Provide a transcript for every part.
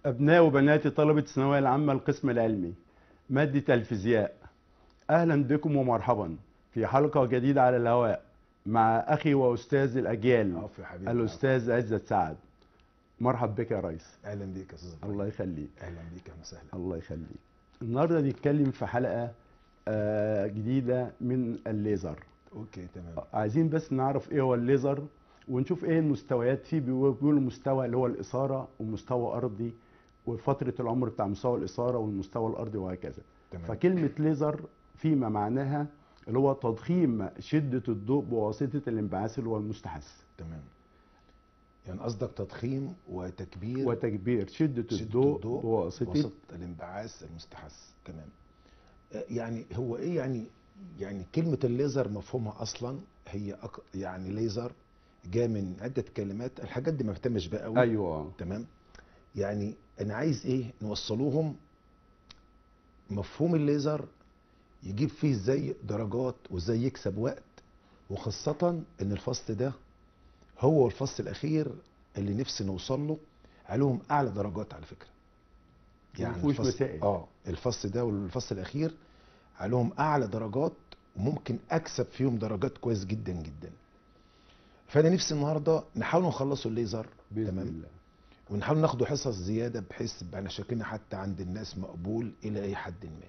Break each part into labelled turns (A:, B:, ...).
A: أبناء وبنات طلبة الثانوية العامة القسم العلمي مادة الفيزياء أهلا بكم ومرحبا في حلقة جديدة على الهواء مع أخي وأستاذ الأجيال
B: عفو يا حبيبي
A: الأستاذ عزت سعد مرحب بك يا ريس
B: اهلا بيك يا استاذ إبراهيم.
A: الله يخليك
B: اهلا بيك اهلا وسهلا
A: الله يخليك النهارده نتكلم في حلقة آه، جديدة من الليزر
B: اوكي تمام
A: عايزين بس نعرف ايه هو الليزر ونشوف ايه المستويات فيه بيقولوا مستوى اللي هو الإثارة ومستوى أرضي وفترة العمر بتاع مستوى الإثارة والمستوى الأرضي وهكذا
B: تمام
A: فكلمة ليزر فيما معناها اللي هو تضخيم شدة الضوء بواسطة الانبعاث اللي هو المستحث
B: تمام يعني قصدك تضخيم وتكبير
A: وتكبير شدة,
B: شدة
A: الضوء,
B: الضوء
A: بواسطة
B: وسط الانبعاث المستحث تمام آه، يعني هو ايه يعني يعني كلمة الليزر مفهومها اصلا هي أك... يعني ليزر جاء من عدة كلمات الحاجات دي ما بهتمش بقى قوي
A: ايوه
B: تمام يعني انا عايز ايه نوصلوهم مفهوم الليزر يجيب فيه ازاي درجات وازاي يكسب وقت وخاصة ان الفصل ده هو والفصل الاخير اللي نفسي نوصل له عليهم اعلى درجات على فكرة
A: مفهوش
B: الفصل
A: مسائل.
B: اه الفصل ده والفصل الاخير عليهم اعلى درجات وممكن اكسب فيهم درجات كويس جدا جدا فانا نفسي النهارده نحاول نخلصوا الليزر
A: بإذن
B: تمام
A: الله
B: ونحاول ناخده حصص زياده بحيث يبقى انا شكلنا حتى عند الناس مقبول الى اي حد ما.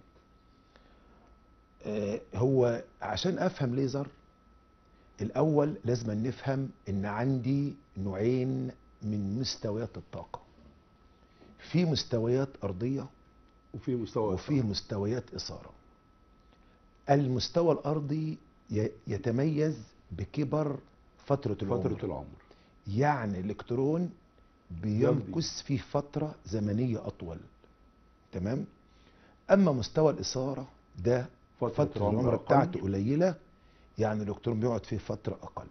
B: آه هو عشان افهم ليزر الاول لازم نفهم ان عندي نوعين من مستويات الطاقه. في مستويات ارضيه
A: وفي مستوى
B: وفي مستويات اثاره. المستوى الارضي ي- يتميز بكبر فتره العمر.
A: فترة العمر
B: يعني الالكترون بيمكث في فتره زمنيه اطول تمام اما مستوى الاثاره ده
A: فترة
B: فتره
A: عمر
B: العمر
A: أقل.
B: بتاعته قليله يعني الالكترون بيقعد فيه فتره اقل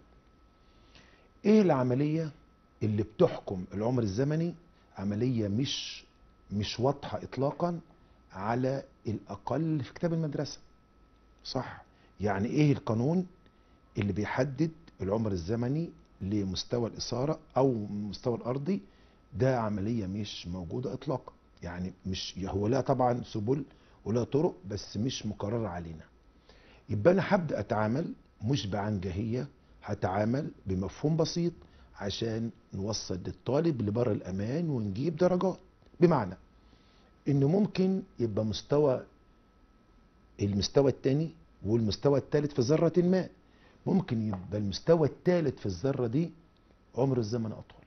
B: ايه العمليه اللي بتحكم العمر الزمني عمليه مش مش واضحه اطلاقا على الاقل في كتاب المدرسه صح يعني ايه القانون اللي بيحدد العمر الزمني لمستوى الإثارة أو المستوى الأرضي ده عملية مش موجودة إطلاقا يعني مش هو لها طبعا سبل ولا طرق بس مش مقررة علينا يبقى أنا هبدأ أتعامل مش بعنجهية هتعامل بمفهوم بسيط عشان نوصل للطالب لبر الأمان ونجيب درجات بمعنى إن ممكن يبقى مستوى المستوى الثاني والمستوى الثالث في ذرة ما ممكن يبقى المستوى الثالث في الذرة دي عمر الزمن أطول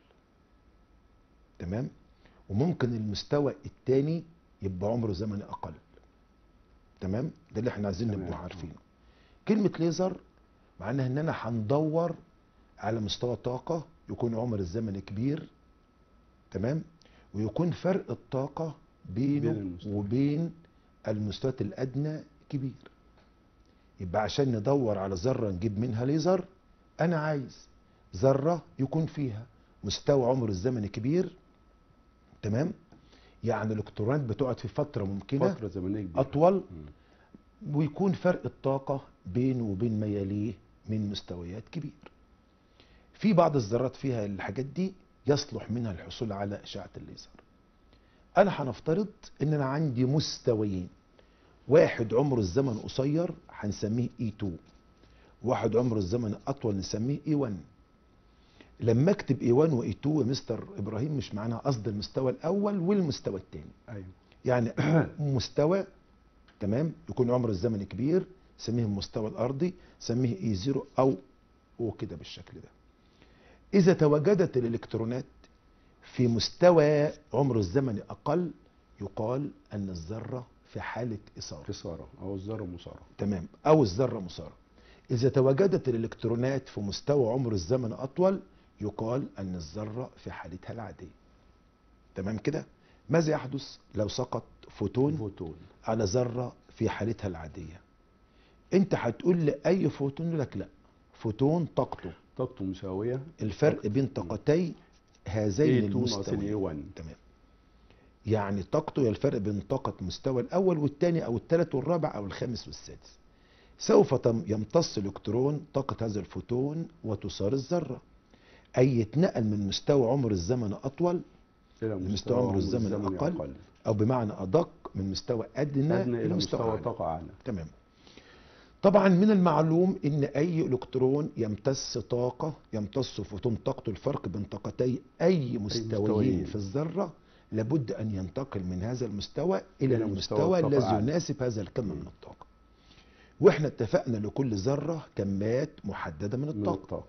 B: تمام وممكن المستوى الثاني يبقى عمره زمني أقل تمام ده اللي احنا عايزين
A: تمام.
B: نبقى عارفينه كلمة ليزر معناها ان انا هندور على مستوى طاقة يكون عمر الزمن كبير تمام ويكون فرق الطاقة
A: بين
B: بينه
A: المستويات.
B: وبين المستويات الأدنى كبير يبقى عشان ندور على ذرة نجيب منها ليزر أنا عايز ذرة يكون فيها مستوى عمر الزمن كبير تمام يعني الالكترونات بتقعد في فترة ممكنة
A: فترة زمنية كبيرة
B: أطول
A: مم.
B: ويكون فرق الطاقة بينه وبين ما يليه من مستويات كبير في بعض الذرات فيها الحاجات دي يصلح منها الحصول على إشعة الليزر أنا هنفترض إن أنا عندي مستويين واحد عمره الزمن قصير هنسميه E2 واحد عمره الزمن أطول نسميه E1 لما اكتب E1 و E2 يا مستر إبراهيم مش معناها قصد المستوى الأول والمستوى الثاني
A: أيوه
B: يعني مستوى تمام يكون عمر الزمن كبير سميه المستوى الارضي سميه اي زيرو او وكده بالشكل ده اذا تواجدت الالكترونات في مستوى عمر الزمن اقل يقال ان الذره في حاله اثاره
A: إثارة أو الذرة مسارة
B: تمام او الذره مثاره اذا تواجدت الالكترونات في مستوى عمر الزمن اطول يقال ان الذره في حالتها العاديه تمام كده ماذا يحدث لو سقط فوتون
A: فوتون
B: على ذره في حالتها العاديه انت هتقول لي اي فوتون يقول لك لا فوتون طاقته
A: طاقته مساوية
B: الفرق بين طاقتي هذين
A: A2 ناقص ال
B: المستويين
A: A1
B: تمام يعني طاقته هي الفرق بين طاقة المستوى الأول والثاني أو الثالث والرابع أو الخامس والسادس سوف تم- يمتص الإلكترون طاقة هذا الفوتون وتصار الذرة أي يتنقل من مستوى عمر الزمن أطول
A: الى
B: لمستوى عمره الزمني أقل. او بمعنى ادق من مستوى ادنى,
A: ادنى الى مستوى
B: أعلى.
A: طاقه اعلى
B: تمام طبعا من المعلوم ان اي الكترون يمتص طاقه يمتص فوتون طاقته الفرق بين طاقتي اي مستويين
A: مستويين.
B: في الذره لابد ان ينتقل من هذا المستوى الى
A: إلى
B: المستوى
A: مستوى الطاقة
B: الذي
A: أعلى.
B: يناسب هذا الكم
A: مم.
B: من الطاقه واحنا اتفقنا لكل ذره كمات محدده من
A: من
B: الطاقه
A: الطاقه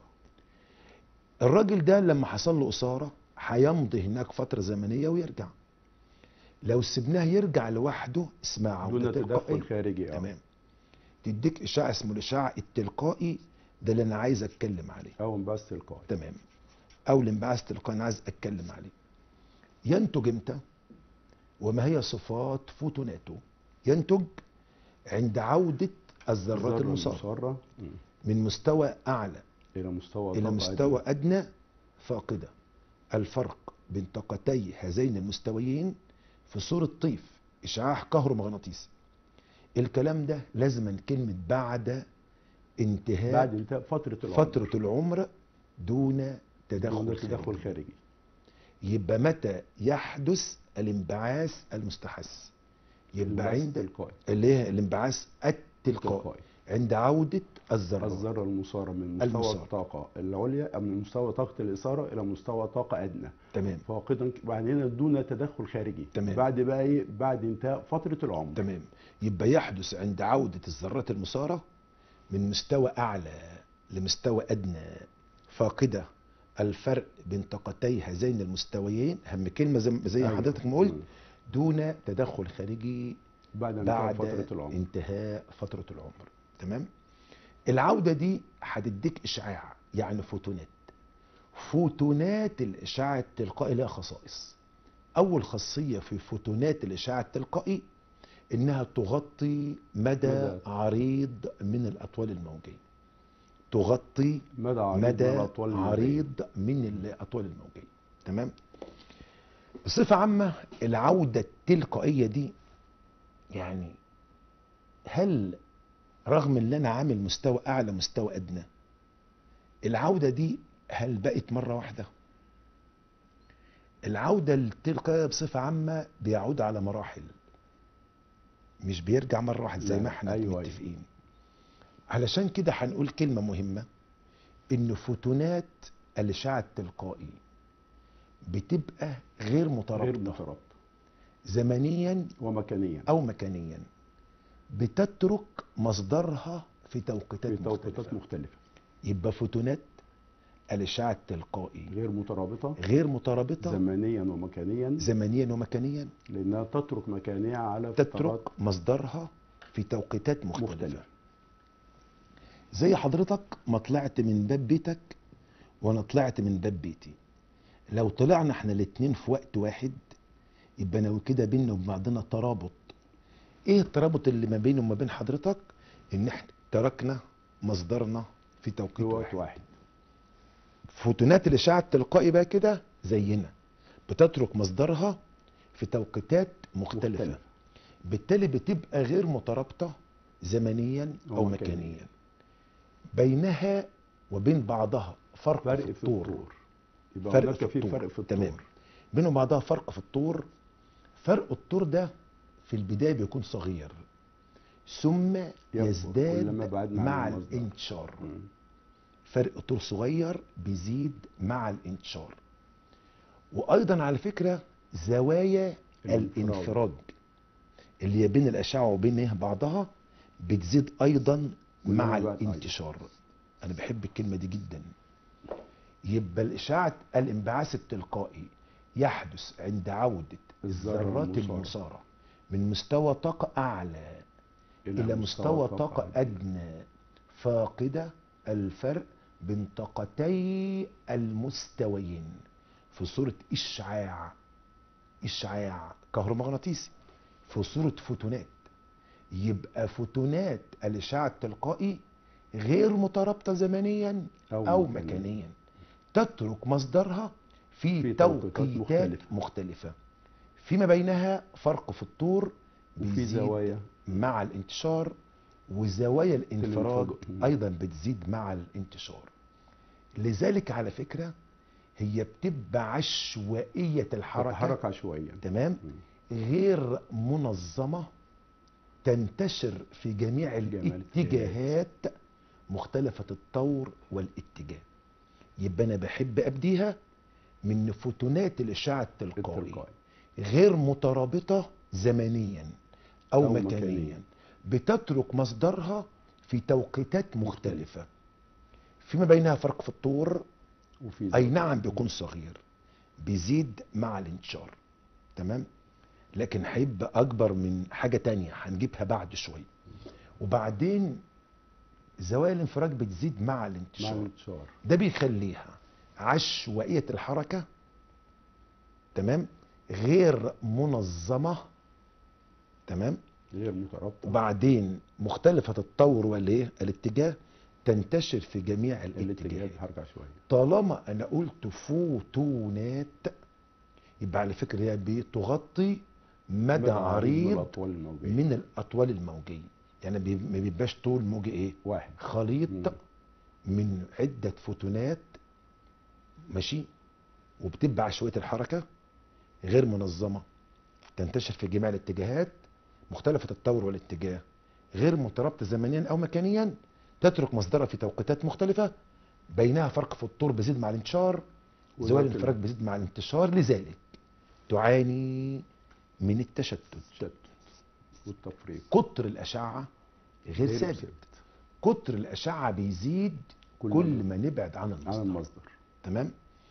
B: الراجل ده لما حصل له إثارة هيمضي هناك فترة زمنية ويرجع لو سبناه يرجع لوحده اسمها عودة
A: دون
B: تلقائية
A: تدخل خارجي اه
B: تمام تديك إشعاع اسمه الإشعاع التلقائي ده اللي أنا عايز أتكلم عليه
A: او انبعاث تلقائي
B: تمام أو الانبعاث التلقائي أنا عايز أتكلم عليه ينتج إمتى وما هي صفات فوتوناته ينتج عند عودة الذرات
A: الذرة
B: المسارة
A: المسارة مم.
B: من مستوى أعلى
A: الى مستوى
B: إلى
A: طاقة
B: مستوى أدنى فاقدة الفرق بين طاقتي هذين المستويين في صورة طيف إشعاع كهرومغناطيسي الكلام ده لازما كلمة بعد انتهاء
A: بعد انتهاء فتره العمر
B: فترة العمر دون تدخل,
A: دون تدخل
B: خارجي.
A: خارجي
B: يبقى متى يحدث الانبعاث المستحث يبقى
A: الانبعاث
B: عند
A: التلقائي
B: اللي هي الانبعاث التلقائي
A: تلقائي
B: عند عودة الذرة
A: الذره المساره من مستوى
B: المسارة.
A: الطاقه العليا أو من مستوى طاقه الاثاره الى مستوى طاقه ادنى
B: تمام
A: فاقدا بعدين دون تدخل خارجي
B: تمام.
A: بعد بقى ايه بعد انتهاء فتره العمر
B: تمام يبقى يحدث عند عودة الذرات المسارة من مستوى أعلى لمستوى أدنى فاقدة الفرق بين طاقتي هذين المستويين أهم كلمة زي, زي
A: أيوة.
B: حضرتك ما قلت
A: مم.
B: دون تدخل خارجي
A: بعد انتهاء
B: بعد
A: فتره العمر
B: انتهاء فترة العمر تمام العودة دي هتديك إشعاع يعني فوتونات فوتونات الإشعاع التلقائي لها خصائص أول خاصية في فوتونات الإشعاع التلقائي إنها تغطي مدى
A: مدى.
B: عريض من الأطوال الموجية تغطي
A: مدى عريض
B: مدى
A: من الأطوال الموجية.
B: عريض من الأطوال الموجية تمام بصفة عامة العودة التلقائية دي يعني هل رغم ان انا عامل مستوى اعلى مستوى ادنى العودة دي هل بقت مرة واحدة العودة التلقائية بصفة عامة بيعود على مراحل مش بيرجع مرة واحدة زي
A: لا،
B: ما احنا
A: أيوة،
B: متفقين علشان كده هنقول كلمة مهمة ان فوتونات الاشعاع التلقائي بتبقى غير
A: غير
B: مترابطة
A: مترابطه
B: زمنيا
A: ومكانيا
B: او مكانيا بتترك مصدرها في توقيتات
A: في توقيتات
B: مختلفة
A: مختلفه
B: يبقى فوتونات الاشعاع التلقائي
A: غير مترابطه
B: غير مترابطة
A: زمنيا ومكانيا
B: زمنيا ومكانيا
A: لانها تترك مكانها على فترات
B: تترك مصدرها في توقيتات مختلفة
A: مختلفه
B: زي حضرتك ما طلعت من باب بيتك وانا طلعت من باب بيتي لو طلعنا احنا الاتنين في وقت واحد يبقى لو كده بيننا وبين بعضنا ترابط ايه الترابط اللي ما بيني وما بين حضرتك ان احنا تركنا مصدرنا في
A: في
B: توقيت
A: وقت
B: واحد
A: واحد
B: فوتونات الاشعاع التلقائي بقى كده زينا بتترك مصدرها في توقيتات مختلفة,
A: مختلفة.
B: مختلفة. بالتالي بتبقى غير مترابطة زمنيا او
A: ومكانياً.
B: مكانيا بينها وبين بعضها فرق,
A: فرق
B: في
A: في
B: الطور
A: الطور يبقى
B: فرق
A: هناك
B: في
A: في
B: الطور.
A: فرق في الطور
B: تمام. بينه وبعضها فرق في الطور فرق الطور ده في البداية بيكون صغير ثم
A: كلما
B: يزداد
A: بعدنا عن
B: مع
A: المصدر.
B: الانتشار
A: مم.
B: فرق طول صغير بيزيد مع الانتشار وايضا على فكره زوايا
A: الانفراد.
B: الانفراد اللي هي بين الاشعه وبين إيه بعضها بتزيد ايضا
A: كلما
B: مع
A: بعد
B: الانتشار انا بحب الكلمه دي جدا يبقى الاشعاع الانبعاث التلقائي يحدث عند عوده
A: الذرة
B: الذرات
A: المسارة.
B: المساره من مستوى طاقه اعلى الى مستوى طاقه ادنى فاقده الفرق بين طاقتي المستويين في صوره اشعاع اشعاع كهرومغناطيسي في صوره فوتونات يبقى فوتونات الاشعاع التلقائي غير مترابطه زمنيا
A: أو
B: او,
A: مكانياً.
B: مكانيا تترك مصدرها في,
A: في
B: توقيتات,
A: توقيتات
B: مختلفة.
A: مختلفة.
B: مختلفة فيما بينها فرق في الطور
A: وفي
B: بيزيد
A: زوايا
B: مع الانتشار وزوايا الانفراد
A: الانفراد.
B: ايضا بتزيد مع الانتشار لذلك على فكرة هي بتبقى عشوائيه الحركه
A: تتحرك عشوائيا
B: تمام غير منظمه تنتشر في جميع
A: جميع
B: الاتجاهات مختلفه الطور والاتجاه يبقى انا بحب ابديها من فوتونات الاشعه التلقائي
A: التلقائي
B: غير مترابطه زمنيا او,
A: أو
B: مكانيا.
A: مكانياً.
B: بتترك مصدرها في توقيتات مختلفه فيما بينها فرق في الطور
A: وفي
B: اي نعم بيكون صغير بيزيد مع الانتشار تمام لكن هيبقى اكبر من حاجه تانية هنجيبها بعد شويه وبعدين زوايا الانفراج بتزيد مع
A: مع
B: الانتشار
A: الانتشار
B: ده بيخليها عشوائيه الحركه تمام غير منظمه تمام
A: غير مترابطه
B: وبعدين مختلفه الطور والايه الاتجاه تنتشر في جميع
A: الاتجاه
B: الاتجاهات
A: بتتحرك عشوائيا
B: طالما انا قلت فوتونات يبقى على فكره هي بتغطي مدى
A: من
B: عريض
A: الاطوال الموجيه
B: من الاطوال الموجيه يعني بي- ما بيبقاش طول موجي ايه
A: واحد
B: خليط
A: مم.
B: من عده فوتونات ماشي وبتبقى عشوائيه الحركه غير منظمه تنتشر في جميع الاتجاهات مختلفه الطور والاتجاه غير مترابطه زمنيا او مكانيا تترك مصدرها في توقيتات مختلفه بينها فرق في الطور بيزيد مع الانتشار زوال
A: والوقت
B: الانفراج بيزيد مع الانتشار لذلك تعاني من التشتت
A: التشتت والتفريق
B: كتر الاشعه غير
A: غير
B: ثابت كتر الاشعه بيزيد
A: كل
B: كل
A: ما-
B: ما نبعد عن
A: على
B: المصدر
A: المصدر
B: تمام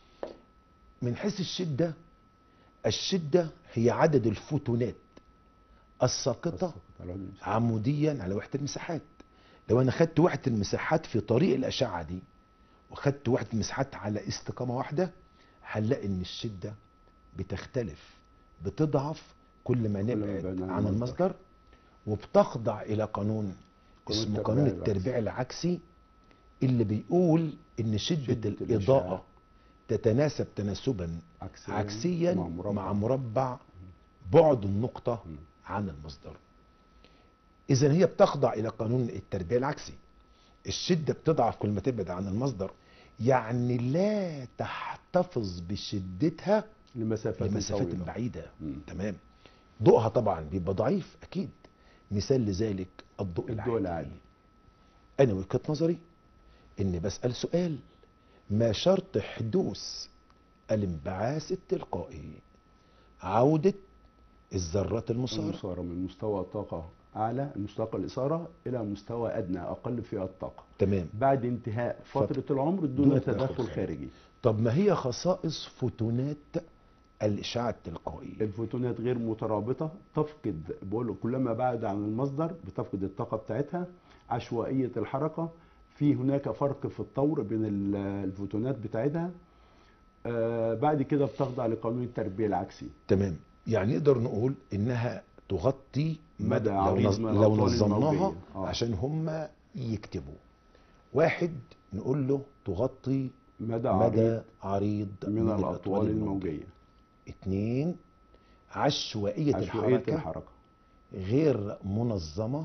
B: من حيث الشده الشده هي عدد الفوتونات الساقطه
A: على وجه المثال.
B: عموديا على وحده المساحات لو انا خدت وحده المساحات في طريق الاشعه دي وخدت وحده المساحات على استقامه واحده هنلاقي ان الشده بتختلف بتضعف كل ما
A: ما
B: نبعد
A: بعد عن
B: عن
A: المصدر.
B: المصدر وبتخضع الى قانون
A: قانون
B: اسمه
A: التربيع
B: قانون
A: العكسي.
B: التربيع العكسي اللي بيقول ان شده,
A: شدة
B: الاضاءه
A: الإشعاع.
B: تتناسب تناسبا
A: عكسيا,
B: عكسيا
A: مع مربع,
B: مع مربع بعد النقطه
A: مم.
B: عن المصدر اذا هي بتخضع الى قانون التربيع العكسي الشده بتضعف كل ما تبعد عن المصدر يعني لا تحتفظ بشدتها
A: لمسافات
B: لمسافات
A: طويلة.
B: بعيده
A: مم.
B: تمام ضوءها طبعا بيبقى ضعيف اكيد مثال لذلك الضوء
A: الضوء
B: العادي
A: العادي
B: انا وجهه نظري اني بسال سؤال ما شرط حدوث الانبعاث التلقائي عوده الذرات المصاره
A: المسارة من مستوى طاقة أعلى مستوى الإثارة إلى مستوى أدنى أقل فيها الطاقة
B: تمام
A: بعد انتهاء
B: فترة
A: فترة العمر
B: دون
A: دون
B: تدخل
A: تدخل
B: خارجي.
A: خارجي
B: طب ما هي خصائص فوتونات الاشعاع التلقائي
A: الفوتونات غير مترابطة تفقد بقول كلما بعد عن المصدر بتفقد الطاقة بتاعتها عشوائية الحركة في هناك فرق في الطور بين ال- الفوتونات بتاعتها آه بعد كده بتخضع لقانون التربيع العكسي
B: تمام يعني نقدر نقول انها تغطي
A: مدى
B: مدى لو,
A: عريض
B: نز...
A: من
B: لو
A: الأطوال
B: نظمناها
A: الموجية. آه.
B: عشان هم يكتبوا واحد نقول له تغطي
A: مدى,
B: مدى
A: عريض
B: عريض
A: من الأطوال الموجية
B: اتنين عشوائية,
A: عشوائية
B: الحركة
A: الحركة
B: غير منظمة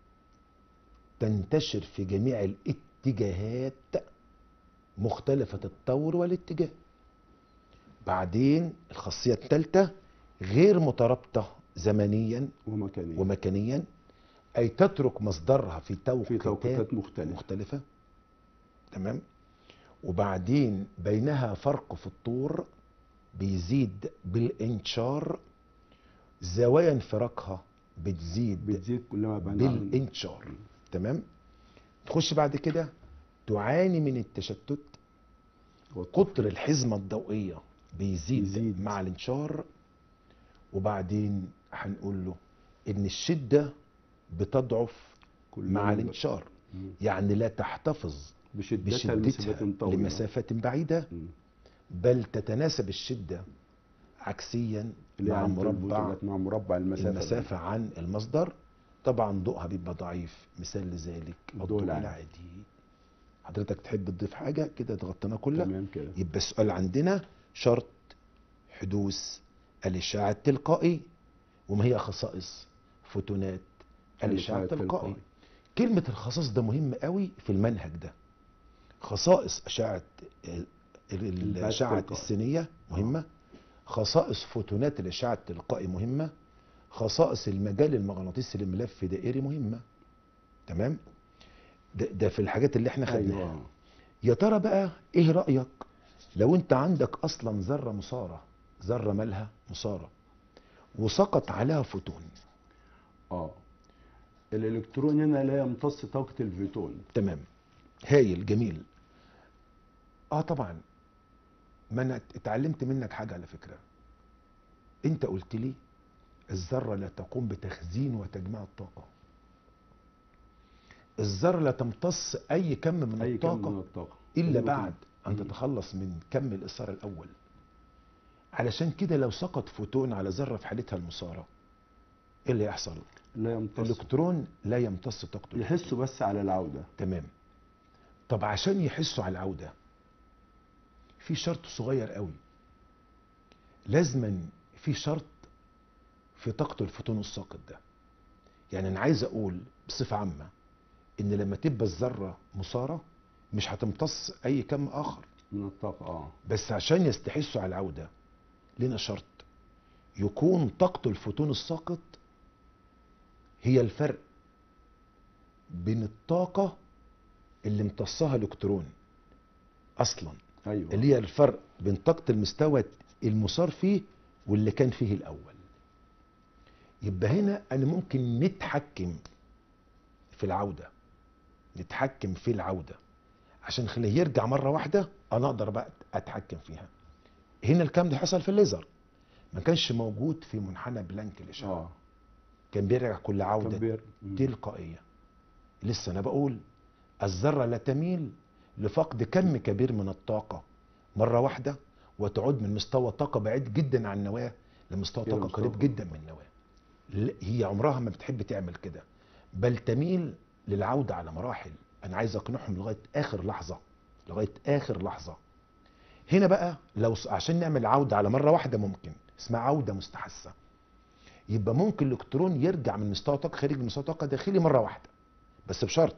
B: تنتشر في جميع الاتجاهات مختلفة الطور والاتجاه بعدين الخاصية الثالثة غير مترابطة زمنيا
A: ومكانية
B: ومكانيا أي تترك مصدرها في
A: في
B: توقيتات,
A: توقيتات مختلفة
B: مختلفة تمام وبعدين بينها فرق في الطور بيزيد بالانشار زوايا انفراجها بتزيد
A: بتزيد كلما بعد عن
B: بالانشار تمام تخش بعد كده تعاني من التشتت قطر الحزمة الضوئية بيزيد,
A: يزيد.
B: يزيد مع الانشار وبعدين هنقول له ان الشدة بتضعف
A: كلما
B: مع
A: بعد-
B: الانشار
A: مم.
B: يعني لا تحتفظ
A: بشدتها لمسافات
B: بشدتها
A: طويلة
B: لمسافات بعيدة
A: مم.
B: بل تتناسب الشدة عكسيا
A: اللي هي
B: مع
A: عند
B: مربع
A: الفوتونات مع مربع المسافة
B: المسافة عن المصدر طبعا ضوءها بيبقى ضعيف مثال لذلك
A: الضوء
B: الضوء
A: العادي.
B: العادي حضرتك تحب تضيف حاجة كده ضغطنا كلها
A: تمام كده
B: يبقى السؤال عندنا شرط حدوث الإشعاع التلقائي وما هي خصائص فوتونات الإشعاع التلقائي كلمة الخصائص ده مهم قوي في المنهج ده خصائص أشعة ال-
A: البعد
B: الاشعه
A: التلقائي.
B: السينيه مهمه خصائص فوتونات الاشعه التلقائي مهمه خصائص المجال المغناطيسي للملف دائري مهمه تمام ده, ده في الحاجات اللي احنا خدناها
A: ايوه
B: يا ترى بقى ايه رايك لو انت عندك اصلا ذره مثاره ذره مالها مثاره وسقط عليها فوتون
A: اه الالكترون هنا لا يمتص طاقه الفوتون
B: تمام هايل جميل اه طبعا ما انا اتعلمت منك حاجه على فكره انت قلت لي الذره لا تقوم بتخزين وتجميع الطاقه الذره لا تمتص اي كم من
A: اي كم
B: الطاقه
A: من الطاقه
B: الا
A: الفوتون.
B: بعد ان
A: مم.
B: تتخلص من كم الاثاره الاول علشان كده لو سقط فوتون على ذره في حالتها المثاره ايه اللي يحصل
A: لا يمتص
B: الالكترون لا يمتص طاقته
A: يحسوا بس على العوده
B: تمام طب عشان يحسوا على العودة في شرط صغير قوي لازما في شرط في طاقة الفوتون الساقط ده يعني انا عايز اقول بصفة عامة ان لما تبقى الذرة مثارة مش هتمتص اي كم اخر
A: من الطاقه اه
B: بس عشان يستحسوا على العودة لنا شرط يكون طاقة الفوتون الساقط هي الفرق بين الطاقة اللي امتصها الالكترون اصلا
A: ايوه
B: اللي هي الفرق بين طاقة المستوى المثار فيه واللي كان فيه الاول يبقى هنا انا ممكن نتحكم في العودة نتحكم في العودة عشان نخليه يرجع مرة واحدة انا اقدر بقى اتحكم فيها هنا الكلام ده حصل في الليزر ما كانش موجود في منحنى بلانك الاشعاع
A: اه
B: كان بيرجع كل عودة
A: كبير مم.
B: تلقائية لسه أنا بقول الذرة لا تميل لفقد كم كبير من الطاقة مرة واحدة وتعود من مستوى طاقة بعيد جدا عن النواة لمستوى
A: إلى
B: طاقة
A: مستوى
B: قريب
A: طاقة.
B: جدا من النواة لا، هي عمرها ما بتحب تعمل كده بل تميل للعودة على مراحل أنا عايز أقنعهم لغاية آخر لحظة لغاية آخر لحظة هنا بقى لو س- عشان نعمل عودة على مرة واحدة ممكن اسمها عودة مستحثة يبقى ممكن الالكترون يرجع من مستوى طاقه خارجي لمستوى طاقه داخلي مره واحده بس بشرط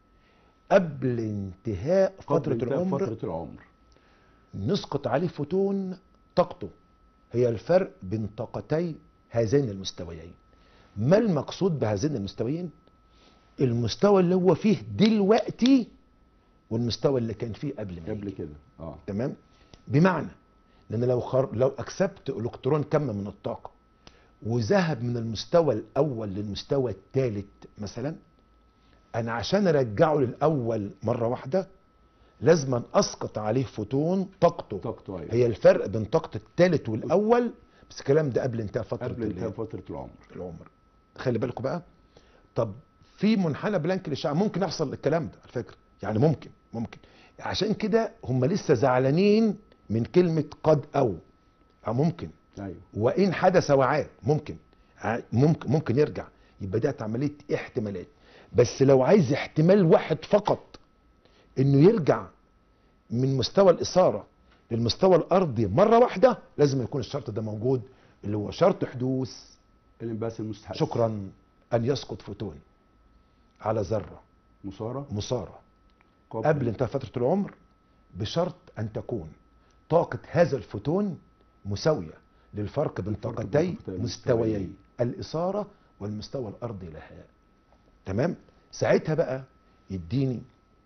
B: قبل انتهاء
A: قبل
B: فتره
A: انتهاء
B: العمر
A: فتره العمر
B: نسقط عليه فوتون طاقته هي الفرق بين طاقتي هذين المستويين ما المقصود بهذين المستويين المستوى اللي هو فيه دلوقتي والمستوى اللي كان فيه قبل ما
A: قبل
B: يجي.
A: كده اه
B: تمام بمعنى لان لو خر... لو اكسبت الكترون كم من الطاقه وذهب من المستوى الاول للمستوى الثالث مثلا انا عشان ارجعه للاول مره واحده لازم اسقط عليه فوتون طاقته
A: طاقته ايوه
B: هي الفرق بين طاقه الثالث والاول بس الكلام ده قبل انتهاء فتره
A: قبل
B: ال-
A: انتهاء فتره العمر
B: العمر خلي بالكم بقى طب في منحنى بلانك الاشعاع ممكن يحصل الكلام ده على فكره يعني ممكن ممكن عشان كده هم لسه زعلانين من كلمه قد او أو ممكن
A: ايوه
B: وان حدث وعاد ممكن ع- ممكن ممكن يرجع يبقى ده عمليه احتمالات بس لو عايز احتمال واحد فقط انه يرجع من مستوى الاثاره للمستوى الارضي مره واحده لازم يكون الشرط ده موجود اللي هو شرط حدوث
A: الانبعاث المستحث
B: شكرا ان يسقط فوتون على ذره
A: مثاره
B: مثاره قبل انتهاء فتره العمر بشرط ان تكون طاقه هذا الفوتون مساويه للفرق بين
A: الفرق بين
B: طاقتي
A: طاقتي
B: مستويي
A: المستويين.
B: الاثاره والمستوى الارضي لها تمام ساعتها بقى يديني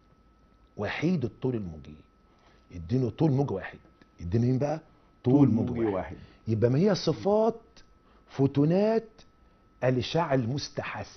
B: وحيد الطول الموجي يديني طول موج واحد يديني مين بقى
A: طول موجي واحد
B: يبقى ما هي صفات فوتونات الاشعاع المستحث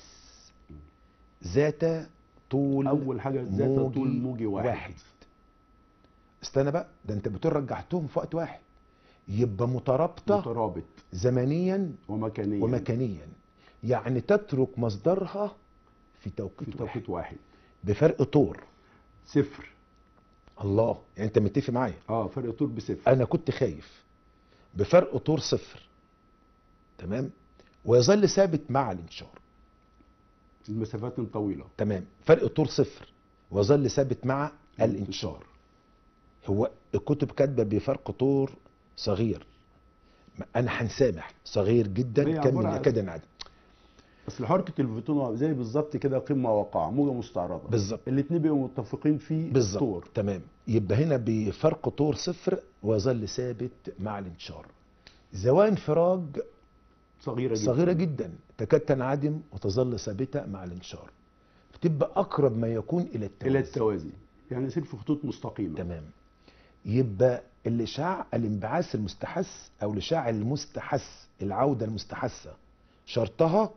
B: ذات طول
A: اول حاجه ذات طول موجي واحد,
B: واحد. استنى بقى ده انت بتقول رجعتهم في وقت واحد يبقى مترابطه
A: مترابط
B: زمنيا
A: ومكانيا
B: ومكانيا يعني تترك مصدرها في توقيت,
A: في
B: واحد
A: توقيت واحد
B: بفرق طور
A: صفر
B: الله يعني انت متفق معايا
A: اه فرق طول بصفر
B: انا كنت خايف بفرق طور صفر تمام ويظل ثابت مع الانتشار
A: المسافات طويله
B: تمام فرق طور صفر ويظل ثابت مع الانتشار هو الكتب كاتبه بفرق طور صغير ما انا هنسامح صغير
A: هي
B: جدا كم
A: عبارة
B: من
A: عن-
B: يكاد ينعدم
A: اصل حركه الفوتون زي بالظبط كده قمه وقاع موجه مستعرضه
B: بالظبط
A: الاثنين بيبقوا متفقين في
B: بالظبط
A: الطور
B: تمام يبقى هنا بفرق طور صفر ويظل ثابت مع الانتشار زوايا انفراج
A: صغيره جدا
B: صغيرة جدا تكاد تنعدم وتظل ثابتة مع الانتشار بتبقى أقرب ما يكون إلى التوازي
A: الى التوازي يعني يصير في خطوط مستقيمه
B: تمام يبقى الإشعاع الانبعاث المستحث أو الإشعاع المستحث العودة المستحثة شرطها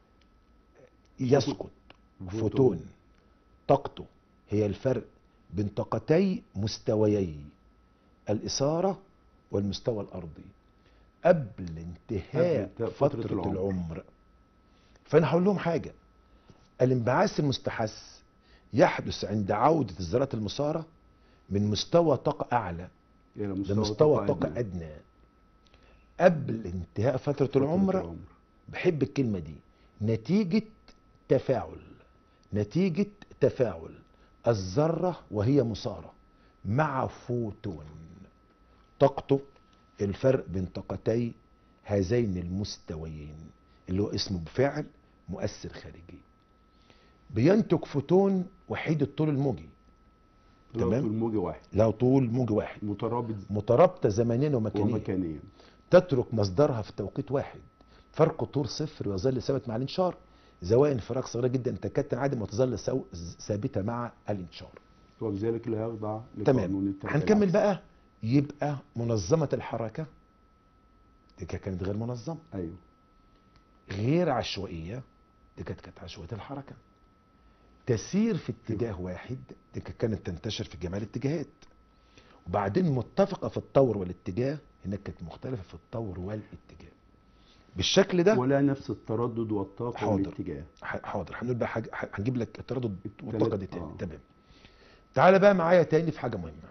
B: يسقط فوتون طاقته هي الفرق بين طاقتي مستويي الإثارة والمستوى الأرضي قبل انتهاء
A: قبل فترة
B: فترة
A: العمر.
B: العمر فأنا هقول لهم حاجة الانبعاث المستحث يحدث عند عودة الذرات المسارة من مستوى طاقة أعلى
A: الى
B: لمستوى طاقة
A: أدنى.
B: أدنى قبل انتهاء فترة
A: فترة
B: العمر بحب الكلمة دي نتيجة تفاعل نتيجة تفاعل الذرة وهي مسارة مع فوتون طاقته الفرق بين طاقتي هذين المستويين اللي هو اسمه بفعل مؤثر خارجي بينتج فوتون وحيد الطول الموجي
A: لو
B: تمام.
A: طول موجي واحد
B: له طول موجي واحد
A: مترابط
B: مترابطة زمنيا ومكانيا
A: ومكانيا
B: تترك مصدرها في توقيت واحد فرق طول صفر ويظل ثابت مع الانشار زوايا انفراج صغيره جدا تكاد تنعدم وتظل سو- ثابته مع الانشار
A: وبذلك لا يخضع لقانون
B: تمام
A: التربية
B: هنكمل
A: العكسي.
B: بقى يبقى منظمه الحركه دي كانت كانت غير منظمه
A: ايوه
B: غير عشوائيه دي كانت كانت عشوائيه الحركه تسير في اتجاه واحد دي كانت كانت تنتشر في جميع الاتجاهات وبعدين متفقه في الطور والاتجاه هناك كانت مختلفه في الطور والاتجاه بالشكل ده
A: ولا نفس التردد والطاقه
B: حاضر.
A: والاتجاه
B: ح- حاضر هنقول بقى حاجه ح- هنجيب لك التردد والطاقه دي تاني
A: آه.
B: تمام تعالى بقى معايا تاني في حاجه مهمه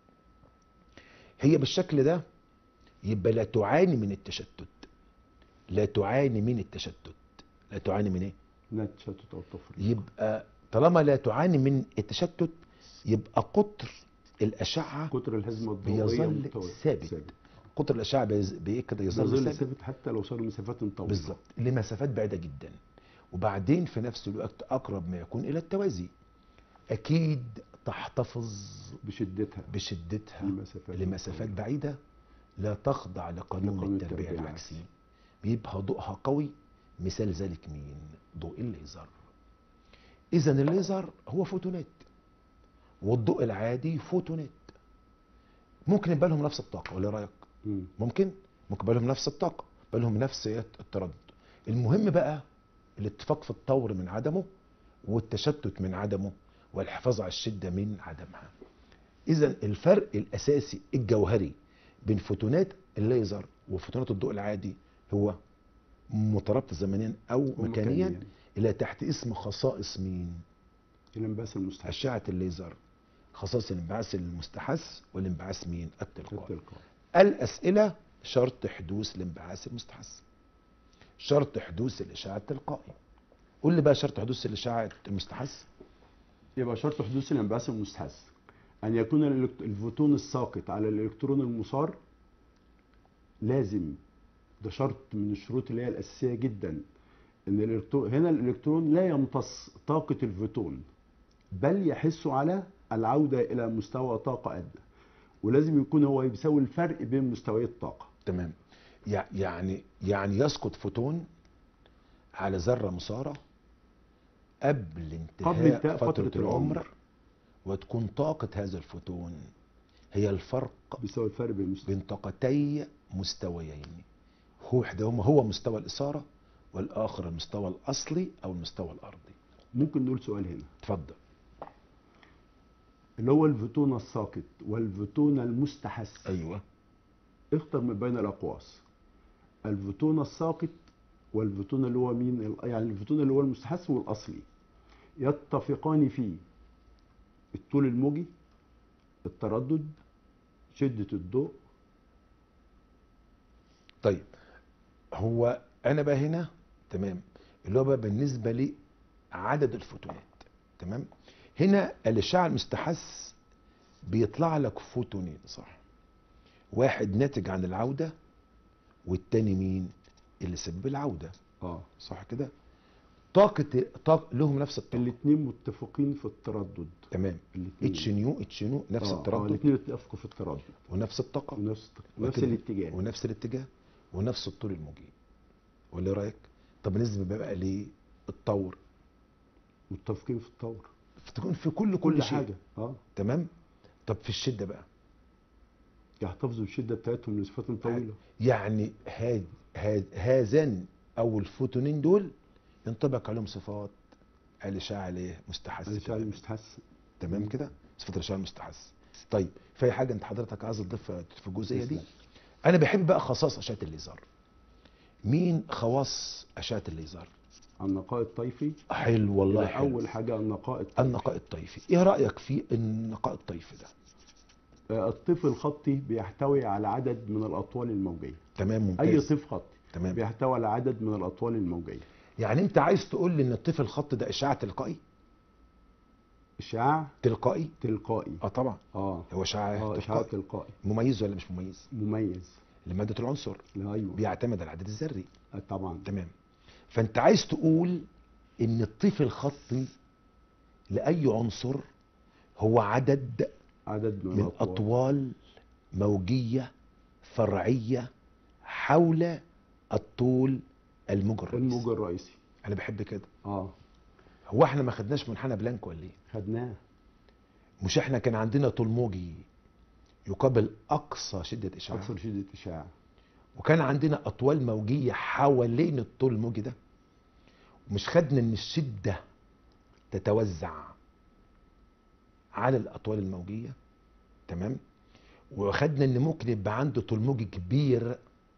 B: هي بالشكل ده يبقى لا تعاني من التشتت لا تعاني من التشتت لا تعاني من ايه
A: لا التشتت او التفريق
B: يبقى طالما لا تعاني من التشتت يبقى قطر الاشعه
A: كتر الهزمه الضوئيه
B: بيظل
A: متوازي.
B: ثابت. قطر الاشعه بيز- بايه كده يظل
A: بيظل
B: ثابت
A: ثابت حتى لو صاروا مسافات طويله
B: بالظبط لمسافات بعيده جدا وبعدين في نفس الوقت اقرب ما يكون الى التوازي اكيد تحتفظ
A: بشدتها
B: بشدتها
A: لمسافات
B: لمسافات
A: طويلة.
B: بعيده لا تخضع لقانون
A: لقانون
B: التربيه
A: التربية
B: العكسي
A: العكسي.
B: بيبقى ضوءها قوي مثال ذلك مين ضوء الليزر اذا الليزر هو فوتونات والضوء العادي فوتونات ممكن يبقى لهم نفس الطاقه ولا إيه رايك
A: مم.
B: ممكن ممكن يبقى لهم نفس الطاقه يبقى لهم نفس التردد المهم بقى الاتفاق في الطور من عدمه والتشتت من عدمه والحفاظ على الشده من عدمها اذا الفرق الاساسي الجوهري بين فوتونات الليزر وفوتونات الضوء العادي هو مترابطه زمنيا او مكانيا
A: ومكانياً.
B: الى تحت اسم خصائص مين
A: الانبعاث المستحث
B: اشعه الليزر خصائص الانبعاث المستحث والانبعاث مين التلقائي
A: التلقائي
B: الأسئلة شرط حدوث الانبعاث المستحث شرط حدوث الإشعاع التلقائي قول لي بقى شرط حدوث الإشعاع المستحث
A: يبقى شرط حدوث الانبعاث المستحث ان يكون الإلكت- الفوتون الساقط على الالكترون المسار لازم ده شرط من الشروط اللي هي الاساسيه جدا ان الالكترون هنا الالكترون لا يمتص طاقه الفوتون بل يحث على العوده الى مستوى طاقه ادنى ولازم يكون هو بيساوي الفرق بين مستويات الطاقه
B: تمام يع- يعني يعني يسقط فوتون على ذرة مسارة قبل انتهاء,
A: قبل انتهاء
B: فترة,
A: فترة
B: العمر
A: العمر.
B: وتكون طاقة هذا الفوتون هي الفرق
A: بيساوي الفرق بين المستوى
B: بين طاقتي مستويين هو واحدهما هو مستوى الإثارة والآخر المستوى الأصلي أو المستوى الأرضي
A: ممكن نقول سؤال هنا
B: اتفضل
A: اللي هو الفوتون الساقط والفوتون المستحث
B: ايوه
A: اختر من بين الاقواس الفوتون الساقط والفوتون اللي هو مين ال- يعني الفوتون اللي هو المستحث والاصلي يتفقان في الطول الموجي التردد شدة الضوء
B: طيب هو انا بقى هنا تمام اللي هو بقى بالنسبه لعدد الفوتونات تمام هنا الاشعاع المستحث بيطلع لك فوتونين صح واحد ناتج عن العوده والتاني مين اللي سبب العوده
A: اه
B: صح كده طاقه طاق لهم نفس الطاقه
A: الاثنين متفقين في التردد
B: تمام
A: الاثنين
B: اتش نيو اتش نيو نفس
A: آه، آه،
B: التردد
A: الاثنين اتفقوا في التردد
B: ونفس الطاقه
A: ونفس ونفس
B: ولكن-
A: الاتجاه
B: ونفس الاتجاه ونفس الطول الموجي ولا إيه رايك طب بالنسبه بقى للطور
A: متفقين في الطور
B: تكون في كل كل,
A: كل
B: شيء
A: حاجه اه
B: تمام طب في الشده بقى
A: يحتفظوا بالشده بتاعتهم لفتره طويله
B: يعني هاد هاد هذان او الفوتونين دول ينطبق عليهم صفات الاشعاع عليه مستحث
A: الاشعاع
B: تمام.
A: المستحث
B: تمام كده صفات الاشعاع المستحث طيب في حاجه انت حضرتك عايز تضيفها في الجزئيه دي
A: تسلم.
B: انا بحب بقى خصائص اشعه الليزر مين خواص اشعه الليزر
A: النقاء الطيفي
B: حلو والله
A: يبقى
B: حلو.
A: اول حاجه النقاء الطيفي
B: النقاء الطيفي ايه رايك في النقاء الطيفي ده
A: آه، الطيف الخطي بيحتوي على عدد من الاطوال الموجيه
B: تمام ممتاز
A: اي طيف خطي
B: تمام
A: بيحتوي على عدد من الاطوال الموجيه
B: يعني انت عايز تقول لي ان الطيف الخط ده اشعاع تلقائي
A: اشعاع
B: تلقائي
A: تلقائي
B: اه طبعا
A: اه
B: هو اشعاع
A: اه اشعاع
B: تلقائي
A: تلقائي
B: مميز ولا مش مميز
A: مميز
B: لماده العنصر
A: لا ايوه
B: بيعتمد على العدد الذري
A: آه، طبعا
B: تمام فانت عايز تقول ان الطيف الخطي لاي عنصر هو عدد
A: عدد من,
B: من
A: الاطوال
B: اطوال موجيه فرعيه حول الطول الموجي الرئيسي
A: الموج الرئيسي
B: انا بحب كده
A: اه
B: هو احنا ما خدناش منحنى بلانك ولا ايه
A: خدناه
B: مش احنا كان عندنا طول موجي يقابل اقصى شده اشعاع
A: اكثر شده اشعاع
B: وكان عندنا اطوال موجيه حوالين الطول الموجي ده ومش خدنا ان الشده تتوزع على الاطوال الموجيه تمام وخدنا ان ممكن يبقى عنده طول موجي كبير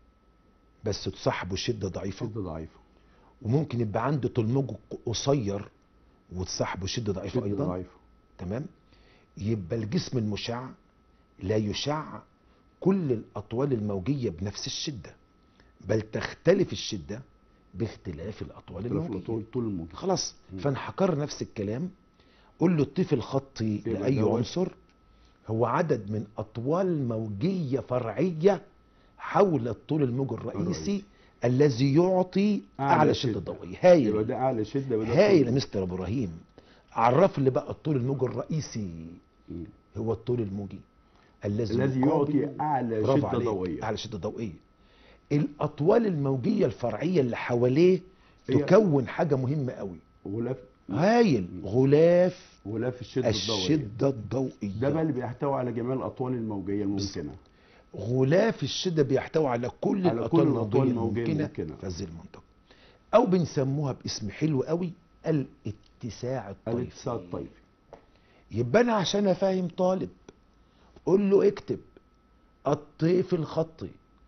B: بس تصاحبه شده ضعيفه
A: شده ضعيفه
B: وممكن يبقى عنده طول موجي قصير وتصاحبه شده ضعيفه
A: شده
B: ايضا
A: ضعيفه
B: تمام يبقى الجسم المشع لا يشع كل الاطوال الموجيه بنفس الشده بل تختلف الشده باختلاف الاطوال
A: اختلاف
B: الموجيه
A: الاطوال طول الموج
B: خلاص
A: مم.
B: فانحكر نفس الكلام قول له الطيف الخطي
A: يبقى
B: لاي
A: دوت.
B: عنصر هو عدد من اطوال موجيه فرعيه حول الطول الموجي الرئيسي
A: الرئيسي.
B: الذي يعطي اعلى,
A: أعلى
B: شده
A: شدة.
B: ضوئيه هايل
A: يبقى ده اعلى شده يبقى ده
B: هايل يا
A: طول-
B: مستر ابراهيم عرف لي بقى الطول الموجي الرئيسي
A: مم.
B: هو الطول الموجي الذي
A: الذي
B: يقابل-
A: يعطي اعلى
B: برافو
A: شده
B: عليك،
A: ضوئيه
B: اعلى شده ضوئيه الاطوال الموجيه الفرعيه اللي حواليه
A: هي-
B: تكون حاجه مهمه قوي
A: غلاف
B: هايل غلاف
A: غلاف الشده الضوئيه
B: الشده الضوئيه
A: ده بقى اللي بيحتوي على جميع الاطوال الموجيه الممكنه
B: غلاف الشده بيحتوي على كل
A: على كل
B: الاطوال
A: الأطوال
B: الموجيه
A: الموجية
B: الممكنه
A: الممكنة.
B: في هذه المنطقه او بنسموها باسم حلو قوي الاتساع الطيفي
A: الاتساع الطيفي
B: يبقى انا عشان افهم طالب قول له اكتب الطيف الخطي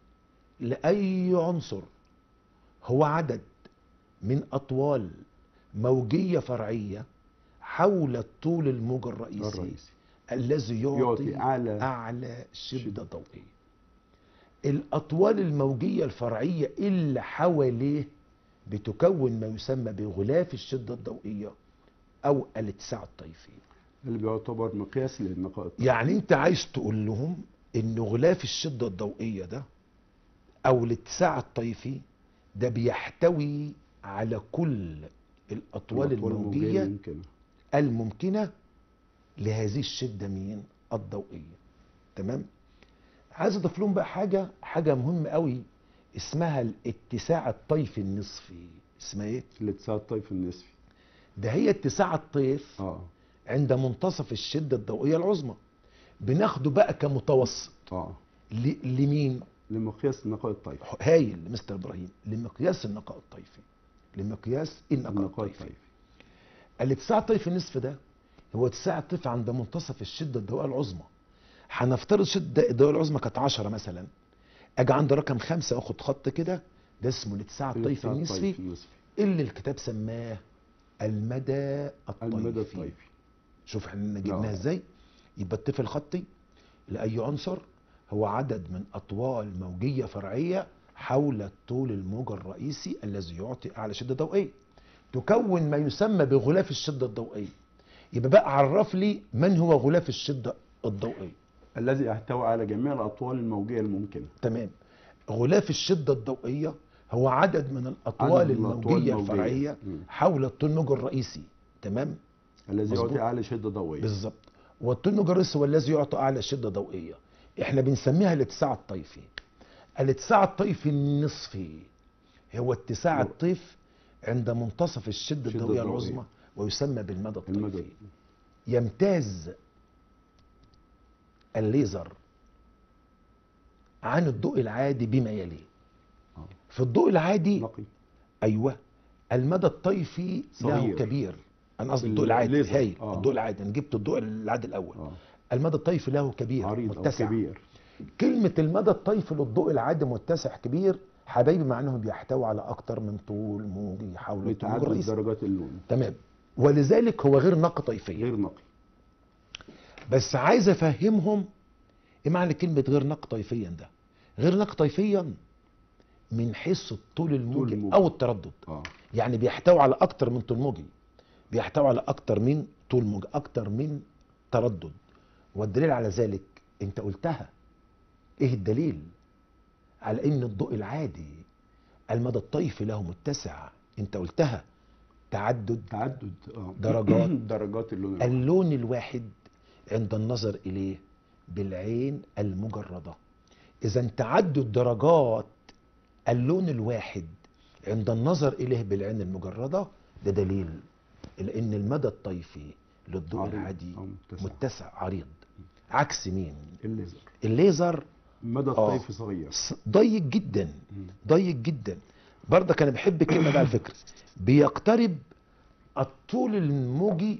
B: لاي عنصر هو عدد من اطوال موجيه فرعيه حول الطول الموجي الرئيسي,
A: الرئيسي
B: الذي يعطي,
A: يعطي اعلى
B: اعلى شده
A: شدة.
B: ضوئيه الاطوال الموجيه الفرعيه اللي حواليه بتكون ما يسمى بغلاف الشده الضوئيه او الاتساع الطيفي
A: اللي بيعتبر مقياس للنقاء الطيفي
B: يعني انت عايز تقول لهم ان غلاف الشده الضوئيه ده او الاتساع الطيفي ده بيحتوي على كل الاطوال الموجيه
A: الممكنه
B: الممكنه لهذه الشده مين الضوئيه تمام عايز اضيف لهم بقى حاجه حاجه مهمه قوي اسمها الاتساع الطيفي النصفي اسمها ايه
A: الاتساع الطيفي النسبي
B: ده هي اتساع الطيف
A: اه
B: عند منتصف الشده الضوئيه العظمى بناخده بقى كمتوسط
A: اه
B: ل- لمين
A: لمقياس النقاء الطيفي
B: هايل مستر ابراهيم لمقياس النقاء الطيفي لمقياس النقاء
A: النقاء
B: الطيفي
A: الطيفي
B: الاتساع الطيفي النصف ده هو اتساع الطيف عند منتصف الشده الضوئيه العظمى هنفترض الشده الضوئيه العظمى كانت 10 مثلا اجي عند رقم خمسة واخد خط كده ده اسمه الاتساع الطيفي
A: الاتساع
B: النصفي
A: الطيفي النسبي
B: اللي الكتاب سماه المدى الطيفي
A: المدى الطيفي
B: شوف احنا جبناها
A: آه.
B: ازاي يبقى الطيف الخطي لاي عنصر هو عدد من اطوال موجيه فرعيه حول الطول الموجي الرئيسي الذي يعطي اعلى شده ضوئيه تكون ما يسمى بغلاف الشده الضوئيه يبقى بقى عرف لي من هو غلاف الشده الضوئيه
A: الذي يحتوي على جميع الاطوال الموجيه الممكنه
B: تمام غلاف الشده الضوئيه هو عدد من الاطوال
A: عدد من الأطوال
B: الموجيه
A: الموجية.
B: الفرعيه
A: مم.
B: حول الطول الموجي الرئيسي تمام
A: الذي
B: مظبوط.
A: يعطي اعلى شده ضوئيه
B: بالظبط والطول الموجي الرئيسي هو الذي يعطي اعلى شده ضوئيه احنا بنسميها الاتساع الطيفي الاتساع الطيفي النصفي هو اتساع
A: نعم.
B: الطيف عند منتصف الشده
A: الشدة
B: الضوئيه
A: الضوئية.
B: العظمى ويسمى بالمدى الطيفي
A: المدى
B: يمتاز الليزر عن الضوء العادي بما يلي
A: آه.
B: في الضوء العادي
A: نقي
B: ايوه المدى الطيفي له
A: صغير.
B: كبير انا قصدي
A: ال-
B: الضوء العادي
A: الليزر.
B: هاي
A: آه.
B: الضوء العادي انا جبت الضوء العادي الاول
A: اه
B: المدى الطيفي له كبير
A: عريض او
B: متسع
A: كبير
B: كلمة المدى الطيفي للضوء العادي متسع كبير حبايبي معناهم بيحتوي على أكتر من طول موجي حول الطول
A: لتعدد
B: الرئيسي
A: درجات اللون
B: تمام ولذلك هو غير نقي طيفيا
A: غير نقي
B: بس عايز أفهمهم إيه معنى كلمة غير نقي طيفيا ده غير نقي طيفيا من حيث الطول الموجي
A: الموجي.
B: أو التردد
A: اه
B: يعني بيحتوي على أكتر من طول موجي بيحتوي على أكتر من طول موجي أكتر من تردد والدليل على ذلك أنت قلتها إيه الدليل على ان الضوء العادي المدى الطيفي له متسع انت قلتها تعدد
A: تعدد اه
B: درجات.
A: درجات اللون الواحد.
B: اللون الواحد عند النظر اليه بالعين المجرده اذا تعدد درجات اللون الواحد عند النظر اليه بالعين المجرده ده دليل الى ان المدى الطيفي للضوء
A: عريض
B: العادي
A: أو متسع.
B: متسع عريض عكس مين
A: الليزر
B: الليزر
A: مدى
B: آه.
A: الطيف صغير
B: ص- ضيق جدا
A: مم.
B: ضيق جدا برضك انا بحب الكلمه دي على فكره بيقترب الطول الموجي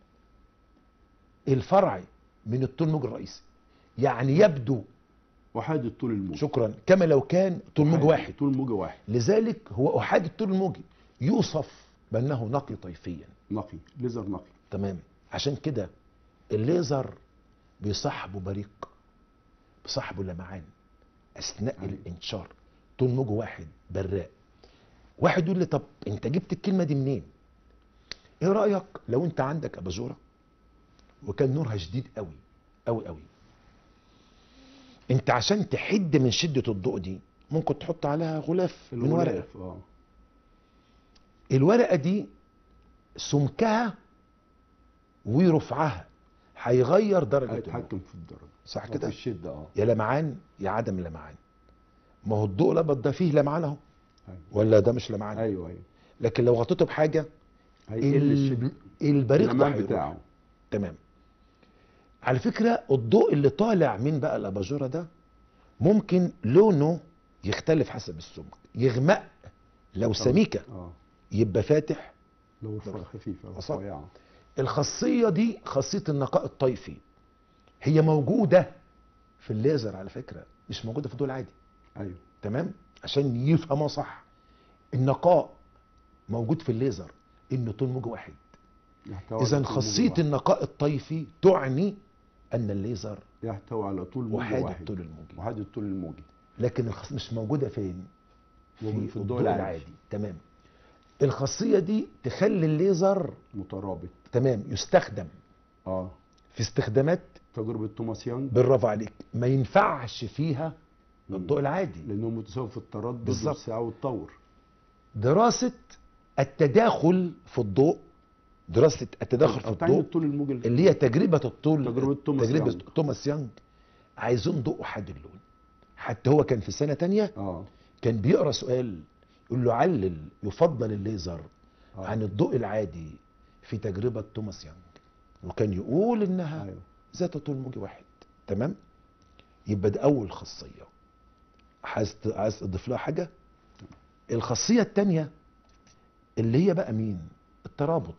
B: الفرعي من الطول الموجي الرئيسي يعني يبدو
A: وحاد الطول الموجي
B: شكرا كما لو كان طول موجي واحد
A: طول موجي واحد
B: لذلك هو احاد الطول الموجي يوصف بانه نقي طيفيا
A: نقي ليزر نقي
B: تمام عشان كده الليزر بيصاحبه بريق بيصاحبه لمعان اثناء
A: أيوة.
B: الانشار طول موجه واحد براق واحد يقول لي طب انت جبت الكلمه دي منين ايه رايك لو انت عندك اباجوره وكان نورها شديد قوي قوي قوي انت عشان تحد من شده الضوء دي ممكن تحط عليها غلاف من ورقه
A: الغلاف، اه
B: الورقه دي سمكها ورفعها هيغير درجه النور
A: هيتحكم في الدرجه
B: صح
A: أو في
B: كده
A: الشده اه
B: يا لمعان يا عدم لمعان ما هو الضوء الابيض ده فيه لمعان اهو
A: أيوة.
B: ولا ده مش لمعان
A: ايوه ايوه
B: لكن لو غطيته بحاجه
A: هيقل الشده
B: ال- البريق ده
A: اللمعان
B: هيروح.
A: بتاعه
B: تمام على فكره الضوء اللي طالع من بقى الاباجوره ده ممكن لونه يختلف حسب السمك يغمق لو سميكه
A: اه
B: يبقى فاتح
A: لو رفع خفيفه او
B: وسط.
A: رفيعه
B: الخاصيه دي خاصيه النقاء الطيفي هي موجوده في الليزر على فكره مش موجوده في الضوء العادي
A: ايوه
B: تمام عشان يفهموا صح النقاء موجود في الليزر انه طول موجه واحد
A: يحتوي على
B: اذا
A: طول
B: خاصيه
A: موجي واحد.
B: النقاء الطيفي تعني ان الليزر
A: يحتوي على طول موجي
B: وحاد
A: واحد
B: الطول الموجي
A: وحاد الطول الموجي
B: لكن الخاص مش موجوده فين
A: موجود
B: في الضوء العادي تمام الخاصيه دي تخلي الليزر
A: مترابط
B: تمام يستخدم
A: اه
B: في استخدامات
A: تجربه توماس يانج
B: بالرافع عليك ما ينفعش فيها
A: مم.
B: الضوء العادي
A: لانه متساوي في التردد
B: بالظبط.
A: والسعه والطور
B: دراسه التداخل في الضوء دراسه التداخل في
A: أو تعيين
B: الضوء
A: الطول الموجي
B: اللي هي تجربه الطول
A: تجربة توماس
B: تجربه
A: يانج.
B: توماس يانج عايزين ضوء احاد اللون حتى هو كان في سنه تانية
A: اه
B: كان بيقرا سؤال يقول له علل يفضل الليزر
A: آه.
B: عن الضوء العادي في تجربه توماس يانج وكان يقول انها
A: ايوه
B: ذات طول موجي واحد تمام يبقى ده اول خاصيه عايز ت- عايز تضيف لها حاجه الخاصيه الثانيه اللي هي بقى مين الترابط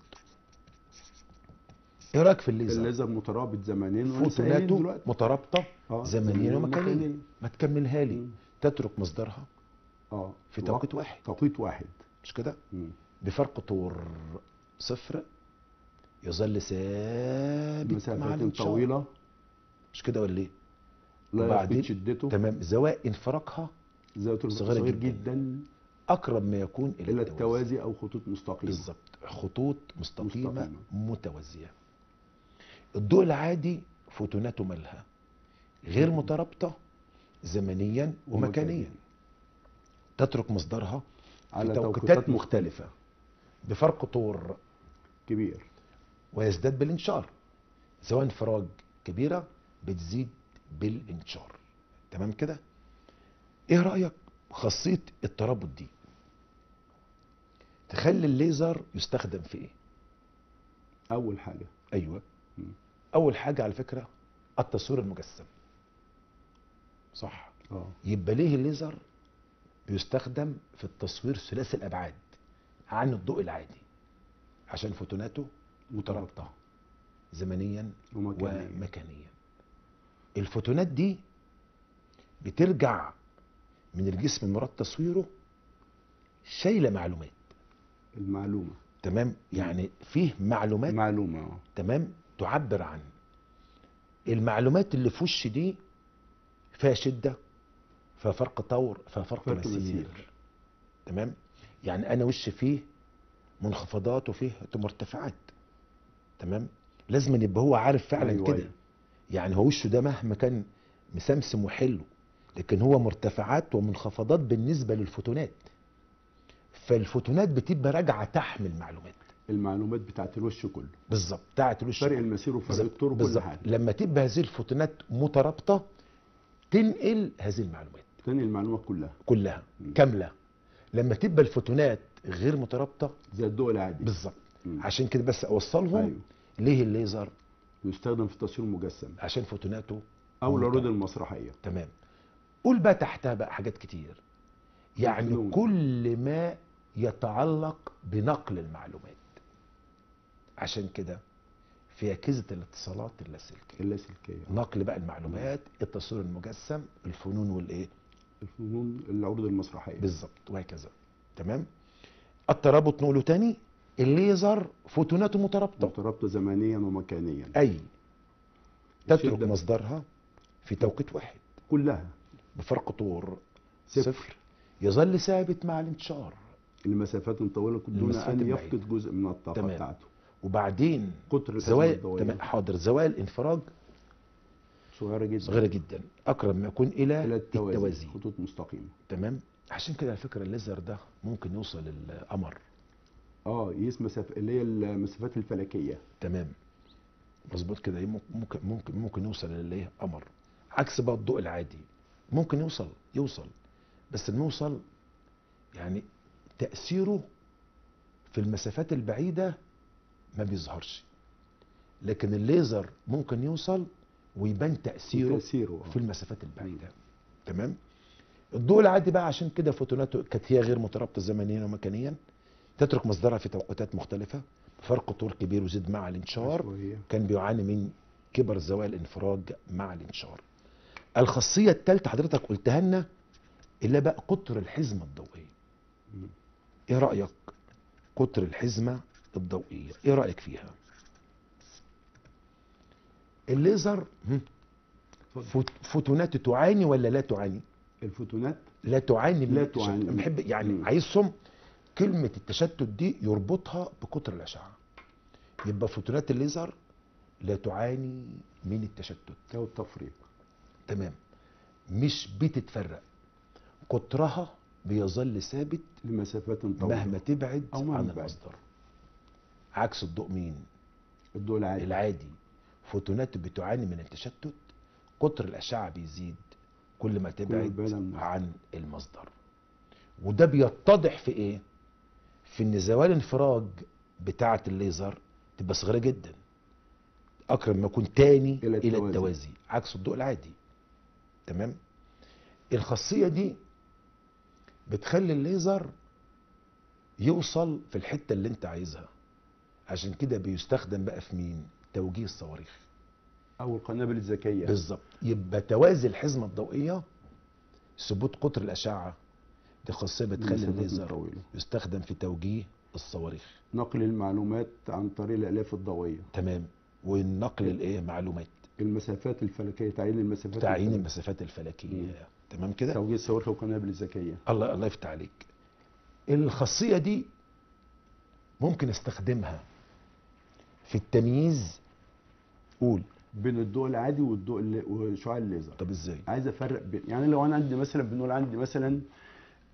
B: ايه رايك في الليزر
A: الليزر مترابط زمنيا ولسه قايلين
B: فوتوناته
A: دلوقتي
B: مترابطه
A: آه،
B: زمنيا
A: زمنياً
B: ومكانيا
A: ومكانياً.
B: ما تكملها لي
A: مم.
B: تترك مصدرها
A: اه
B: في
A: وقت-
B: توقيت واحد
A: توقيت واحد
B: مش كده
A: مم.
B: بفرق طور صفر يظل ثابت مع
A: مسافات
B: الانشار
A: طويله
B: مش كده ولا ايه
A: لا
B: وبعدين
A: يفقد شدته
B: تمام زوايا انفراجها
A: ذاته
B: صغيرة
A: صغير
B: جداً.
A: جدا,
B: اقرب ما يكون الى,
A: الى
B: التوازي
A: التوازي او خطوط مستقيمه
B: بالظبط خطوط مستقيمه,
A: مستقيمة.
B: متوازيه الضوء العادي فوتوناته مالها غير مترابطه زمنيا ومكانيا تترك مصدرها في
A: على
B: توقيتات
A: توقيتات
B: مختلفة بفرق طور
A: كبير
B: ويزداد بالانشار سواء انفراج كبيرة بتزيد بالانشار تمام كده ايه رأيك خاصية الترابط دي تخلي الليزر يستخدم في ايه
A: اول حاجه
B: ايوه
A: مم.
B: اول حاجة على فكرة التصوير المجسم صح
A: اه
B: يبقى ليه الليزر بيستخدم في التصوير ثلاثي الابعاد عن الضوء العادي عشان فوتوناته مترابطه زمنيا
A: ومكانيا.
B: ومكانيا الفوتونات دي بترجع من الجسم المراد تصويره شايله معلومات
A: المعلومه
B: تمام يعني فيه معلومات
A: معلومه اه
B: تمام تعبر عن المعلومات اللي في وش دي فيها شده فيها فرق طور فيها فرق,
A: فرق
B: مسير.
A: مسير.
B: تمام يعني انا وش فيه منخفضات وفيه مرتفعات تمام لازم يبقى هو عارف فعلا
A: أيوة،
B: كده
A: أيوة.
B: يعني هو وشه ده مهما كان مسمسم وحلو لكن هو مرتفعات ومنخفضات بالنسبه للفوتونات فالفوتونات بتبقى راجعه تحمل معلومات
A: المعلومات بتاعت الوش كله
B: بالظبط بتاعت الوش
A: فرق المسير وفرق
B: بالظبط-
A: الطور وكل
B: بالظبط.
A: حاجه
B: لما تبقى هذه الفوتونات مترابطه تنقل هذه المعلومات
A: تاني المعلومات كلها
B: كلها
A: مم.
B: كامله لما تبقى الفوتونات غير مترابطه
A: زي الضوء العادي
B: بالظبط
A: مم.
B: عشان كده بس اوصلهم
A: ايوه
B: ليه الليزر
A: يستخدم في التصوير المجسم
B: عشان فوتوناته
A: او العروض
B: ممتع.
A: المسرحيه
B: تمام قول بقى تحتها بقى حاجات كتير يعني
A: الفنون.
B: كل ما يتعلق بنقل المعلومات عشان كده في اجهزه الاتصالات اللاسلكيه
A: اللاسلكيه
B: نقل بقى المعلومات التصوير المجسم الفنون والايه
A: الفنون العروض المسرحيه
B: بالظبط وهكذا تمام الترابط نقوله تاني الليزر فوتوناته مترابطه
A: مترابطه زمنيا ومكانيا
B: اي تترك
A: الشدة-
B: مصدرها في توقيت واحد
A: كلها
B: بفرق طور
A: صفر.
B: صفر يظل ثابت مع الانتشار
A: المسافات الطويله دون
B: المسافات
A: ان
B: البعيدة.
A: يفقد جزء من الطاقه
B: تمام.
A: بتاعته
B: وبعدين
A: قطر الازمه
B: زوال
A: الضوئيه
B: تمام حاضر زوال انفراج
A: صغيره جدا
B: صغيره جدا اقرب ما يكون الى,
A: الى التوازي
B: التوازي
A: خطوط مستقيمه
B: تمام عشان كده على فكره الليزر ده ممكن يوصل للقمر
A: اه يقيس مسافه اللي هي المسافات الفلكيه
B: تمام مظبوط كده إيه، ممكن ممكن ممكن يوصل للايه قمر عكس بقى الضوء العادي ممكن يوصل يوصل بس انه يوصل يعني تاثيره في المسافات البعيده ما بيظهرش لكن الليزر ممكن يوصل ويبان تاثيره
A: تاثيره
B: في المسافات البعيده تمام الضوء العادي بقى عشان كده فوتوناته كانت هي غير مترابطه زمنيا ومكانيا تترك مصدرها في توقيتات مختلفه فرق طول كبير وزيد مع الانشار
A: شويه
B: كان بيعاني من كبر زوال انفراج مع الانشار الخاصيه الثالثه حضرتك قلتها لنا اللي بقى قطر الحزمه الضوئيه
A: مم.
B: ايه رايك قطر الحزمه الضوئيه ايه رايك فيها الليزر هم،
A: اتفضل.
B: فوت- فوتوناته تعاني ولا لا تعاني
A: الفوتونات
B: لا تعاني من
A: لا
B: التشتت.
A: تعاني.
B: بحب يعني
A: مم.
B: عايزهم كلمه التشتت دي يربطها بقطر الاشعه يبقى فوتونات الليزر لا تعاني من التشتت
A: او التفريق
B: تمام مش بتتفرق قطرها بيظل ثابت
A: لمسافات طويله
B: مهما تبعد
A: أو مهما
B: عن
A: تبعد.
B: المصدر عكس الضوء مين
A: الضوء العادي
B: العادي فوتوناته بتعاني من التشتت قطر الأشعة بيزيد كل ما تبعد
A: بعد عن المصدر.
B: عن المصدر وده بيتضح في ايه في ان زوال انفراج بتاعة الليزر تبقى صغيرة جدا اقرب ما يكون تاني
A: إلى
B: الى
A: التوازي.
B: التوازي عكس الضوء العادي تمام الخاصية دي بتخلي الليزر يوصل في الحتة اللي انت عايزها عشان كده بيستخدم بقى في مين توجيه الصواريخ
A: او القنابل الذكيه
B: بالظبط يبقى توازي الحزمه الضوئيه ثبوت قطر الاشعه دي خاصيه بتخلي
A: لمسافات
B: الليزر
A: طويله
B: يستخدم في توجيه الصواريخ
A: نقل المعلومات عن طريق الالياف الضوئيه
B: تمام والنقل الايه معلومات
A: المسافات الفلكيه تعيين المسافات
B: تعيين
A: الفلكية.
B: المسافات الفلكيه تمام كده
A: توجيه الصواريخ والقنابل الذكيه
B: الله الله يفتح عليك الخاصيه دي ممكن استخدمها في التمييز قول
A: بين الضوء العادي والضوء اللي وشعاع الليزر
B: طب ازاي
A: عايز افرق بين يعني لو انا عندي مثلا بنقول عندي مثلا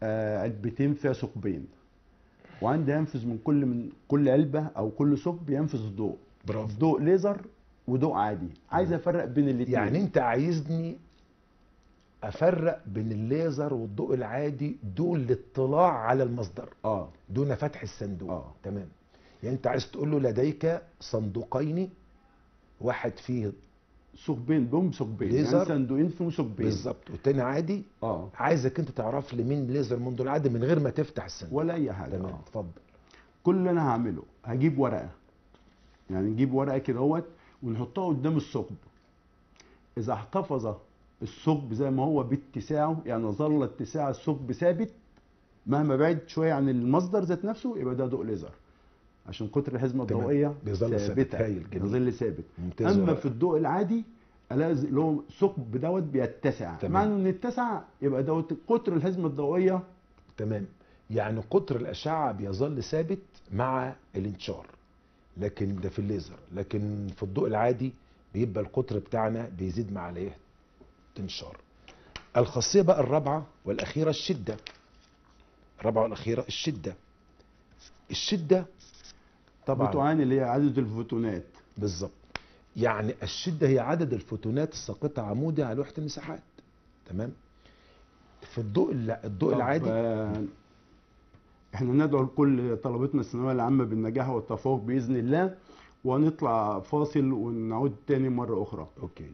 A: آه، علبتين فيها ثقبين وعندي انفذ من كل من كل علبه او كل ثقب ينفذ ضوء
B: برافو
A: ضوء ليزر وضوء عادي عايز
B: مم.
A: افرق بين الاثنين
B: يعني انت عايزني افرق بين الليزر والضوء العادي دون الاطلاع على المصدر
A: اه
B: دون فتح الصندوق
A: آه.
B: تمام يعني انت عايز تقول له لديك صندوقين واحد فيه
A: ثقبين بهم ثقبين
B: ليزر.
A: يعني صندوقين فيهم ثقبين
B: بالظبط والتاني عادي
A: اه
B: عايزك انت تعرف لي مين ليزر من دول عادي من غير ما تفتح الصندوق
A: ولا اي حاجه
B: تمام
A: آه.
B: اتفضل
A: كل اللي انا هعمله هجيب ورقه يعني نجيب ورقه كده اهوت ونحطها قدام الثقب اذا احتفظ الثقب زي ما هو باتساعه يعني ظل اتساع الثقب ثابت مهما بعد شويه عن المصدر ذات نفسه يبقى ده ضوء ليزر عشان قطر الحزمه
B: تمام.
A: الضوئيه
B: بيظل ثابت.
A: ثابته
B: هايل، جميل.
A: بيظل ثابت
B: ممتاز
A: اما
B: ورقة.
A: في الضوء العادي الاقي زي- اللي هو ثقب دوت بيتسع
B: تمام.
A: معنى ان اتسع يبقى دوت قطر الحزمه الضوئيه
B: تمام يعني قطر الاشعه بيظل ثابت مع الانتشار لكن ده في الليزر لكن في الضوء العادي بيبقى القطر بتاعنا بيزيد مع الايه الانتشار الخاصيه بقى الرابعه والاخيره الشده الرابعه والاخيره الشده الشده طبعا
A: بتعاني اللي هي عدد الفوتونات
B: بالظبط يعني الشده هي عدد الفوتونات الساقطه عمودي على وحده المساحات تمام في الضوء الع- الضوء
A: طب،
B: العادي
A: آه، احنا ندعو لكل طلبتنا الثانويه العامه بالنجاح والتفوق باذن الله ونطلع فاصل ونعود تاني مره اخرى
B: اوكي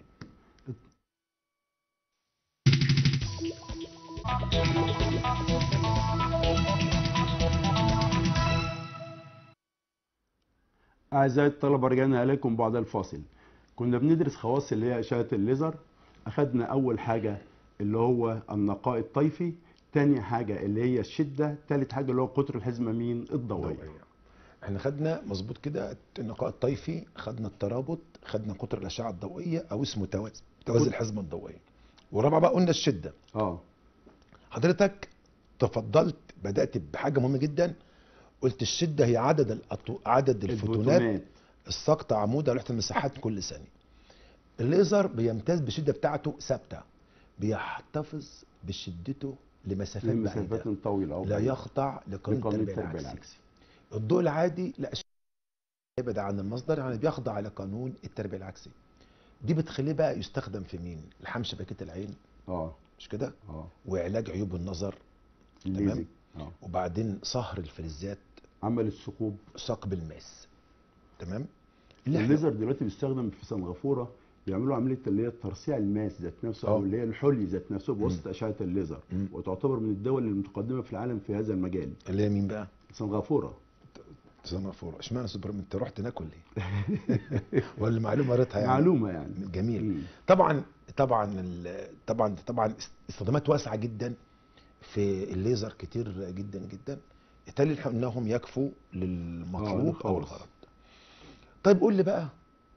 A: اعزائي الطلبه رجعنا اليكم بعد الفاصل كنا بندرس خواص اللي هي اشعه الليزر اخدنا اول حاجه اللي هو النقاء الطيفي تاني حاجه اللي هي الشده تالت حاجه اللي هو قطر الحزمه مين الضوئيه
B: ضوئية. احنا خدنا مظبوط كده النقاء الطيفي خدنا الترابط خدنا قطر الاشعه الضوئيه او اسمه توازي توازي
A: قط-
B: الحزمه الضوئيه والرابعه بقى قلنا الشده
A: اه
B: حضرتك تفضلت بدات بحاجه مهمه جدا قلت الشده هي عدد الأطو... عدد الفوتونات
A: الفوتونات
B: الساقطه عمود على وحده المساحات كل ثانيه الليزر بيمتاز بالشده بتاعته ثابته بيحتفظ بشدته لمسافات بعيده
A: لمسافات طويله أو
B: لا
A: بعيدة.
B: يخضع لقانون
A: لقانون
B: التربيه
A: التربيه
B: العكسي
A: العكسي
B: الضوء العادي لا شيء يبعد عن المصدر يعني بيخضع لقانون التربيه العكسي دي بتخليه بقى يستخدم في مين لحم شبكيه العين
A: اه
B: مش كده
A: اه
B: وعلاج عيوب النظر
A: الليزك اه
B: وبعدين صهر الفلزات
A: عمل الثقوب
B: ثقب الماس تمام اللي احنا
A: الليزر دلوقتي بيستخدم في سنغافوره بيعملوا عمليه اللي هي ترصيع الماس ذات نفسه او
B: آه.
A: اللي هي الحلي ذات نفسه بواسطه اشعه الليزر
B: مم.
A: وتعتبر من الدول المتقدمه في العالم في هذا المجال
B: اللي هي مين بقى
A: سنغافوره
B: سنغافوره اشمعنى سوبر انت رحت هناك ولا ايه ولا معلومه قريتها يعني
A: معلومه يعني
B: جميل
A: مم.
B: طبعا طبعا ال- طبعا طبعا استخدامات واسعه جدا في الليزر كتير جدا جدا يتهيألي انهم يكفوا للمطلوب
A: آه،
B: او
A: خلاص.
B: الغرض طيب قول لي بقى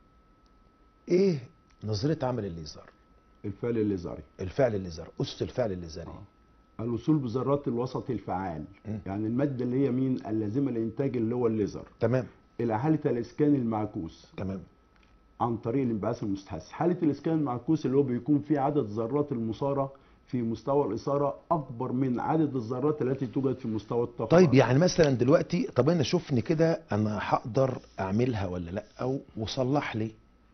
B: ايه نظريه عمل الليزر
A: الفعل الليزري
B: الفعل الليزر اسس الفعل الليزري
A: آه. الوصول بذرات الوسط الفعال
B: مم.
A: يعني الماده اللي هي مين اللازمه للانتاج اللي هو الليزر
B: تمام
A: الى حاله الاسكان المعكوس
B: تمام
A: عن طريق الانبعاث المستحث حاله الاسكان المعكوس اللي هو بيكون فيه عدد ذرات المثاره في مستوى الاثاره اكبر من عدد الذرات التي توجد في مستوى الطاقه
B: طيب يعني مثلا دلوقتي طب انا شوفني كده انا هقدر اعملها ولا لا او وصلح لي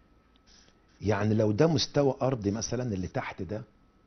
B: يعني لو ده مستوى ارضي مثلا اللي تحت ده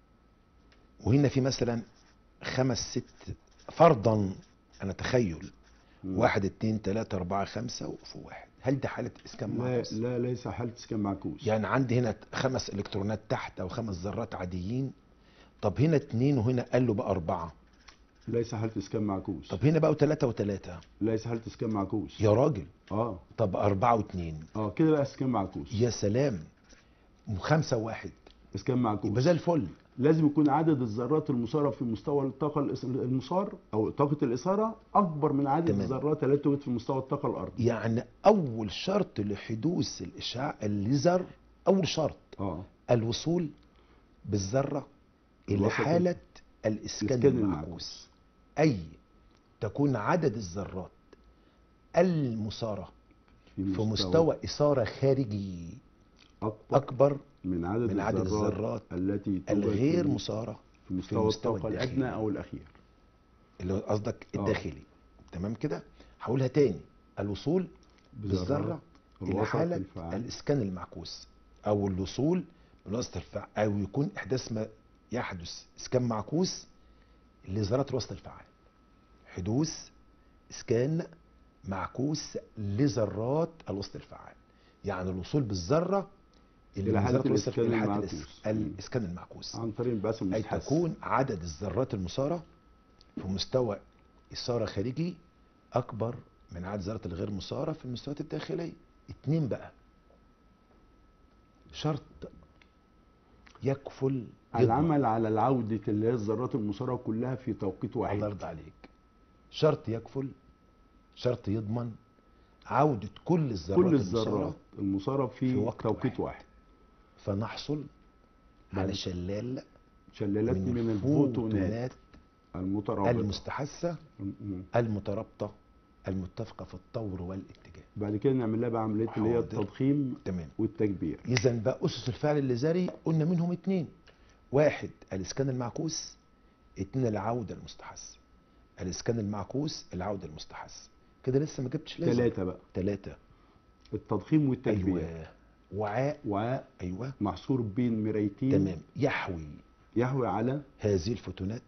B: وهنا في مثلا خمس ست فرضا انا تخيل
A: مم.
B: واحد اتنين تلاتة اربعة خمسة وفوق واحد هل ده حالة اسكان
A: لا
B: معكوس؟
A: لا ليس حاله اسكان معكوس
B: يعني عندي هنا خمس الكترونات تحت او خمس ذرات عاديين طب هنا اتنين وهنا قالوا بقى اربعة
A: ليس حاله اسكان معكوس
B: طب هنا بقوا تلاتة وتلاتة
A: ليس حاله اسكان معكوس
B: يا راجل
A: اه
B: طب أربعة واتنين
A: اه كده بقى اسكان معكوس
B: يا سلام خمسة وواحد
A: اسكان معكوس
B: يبقى زي الفل
A: لازم يكون عدد الذرات المثاره في مستوى الطاقه الإس- المثار او طاقه الاثاره اكبر من عدد
B: تمام.
A: الذرات التي توجد في مستوى الطاقه الارضي
B: يعني أول شرط لحدوث الإشعاع الليزر أول شرط
A: اه
B: الوصول بالذرة إلى
A: الوسط
B: حالة الإسكان
A: الإسكان
B: المعكوس أي تكون عدد الذرات المثارة في مستوى إثارة خارجي
A: اكبر
B: أكبر
A: من عدد
B: من عدد
A: الذرات
B: الذرات
A: التي توجد
B: الغير
A: في-
B: مثارة
A: في مستوى
B: المستوى
A: الطاقه
B: الداخلي.
A: الادنى او الاخير
B: اللي هو قصدك
A: آه.
B: الداخلي تمام كده هقولها تاني الوصول بالذره الى
A: الوسط
B: حاله
A: الفعال.
B: الاسكان المعكوس او الوصول بالوسط الفعال او يكون احداث ما يحدث اسكان معكوس لذرات الوسط الفعال حدوث اسكان معكوس لذرات الوسط الفعال يعني الوصول بالذره اللي
A: إلى
B: من
A: حالة
B: ذرات الوسط
A: الإسكان
B: الى حاله
A: المعكوس.
B: الإس- الاسكان المعكوس
A: عن طريق البعث
B: أي
A: المستحث
B: تكون عدد الذرات المثارة في مستوى إثارة خارجي أكبر من عدد الذرات الغير مثارة في المستويات الداخلية اتنين بقى شرط يكفل يضمن.
A: العمل على العودة اللي هي الذرات المثارة كلها في توقيت
B: الله
A: واحد
B: يرضى عليك شرط يكفل شرط يضمن عودة كل الذرات
A: كل
B: المثارة
A: الذرات المثارة في,
B: في وقت
A: توقيت
B: واحد.
A: واحد
B: فنحصل
A: بعد-
B: على شلال
A: شلالات
B: من,
A: من الفوتونات
B: الفوتونات
A: المترابطة
B: المستحثة
A: م-
B: المترابطة المتفقة في الطور والاتجاه
A: بعد كده نعمل لها بقى عملية اللي هي
B: حاضر.
A: التضخيم
B: تمام
A: والتكبير
B: اذا بقى اسس الفعل الليزري قلنا منهم اتنين واحد الاسكان المعكوس اتنين العوده المستحث الاسكان المعكوس العوده المستحث كده لسه ما جبتش لازم
A: ثلاثة بقى
B: ثلاثة
A: التضخيم والتكبير
B: ايوه وعاء
A: وعاء
B: ايوه
A: محصور بين مرايتين
B: تمام يحوي
A: يحوي على
B: هذه الفوتونات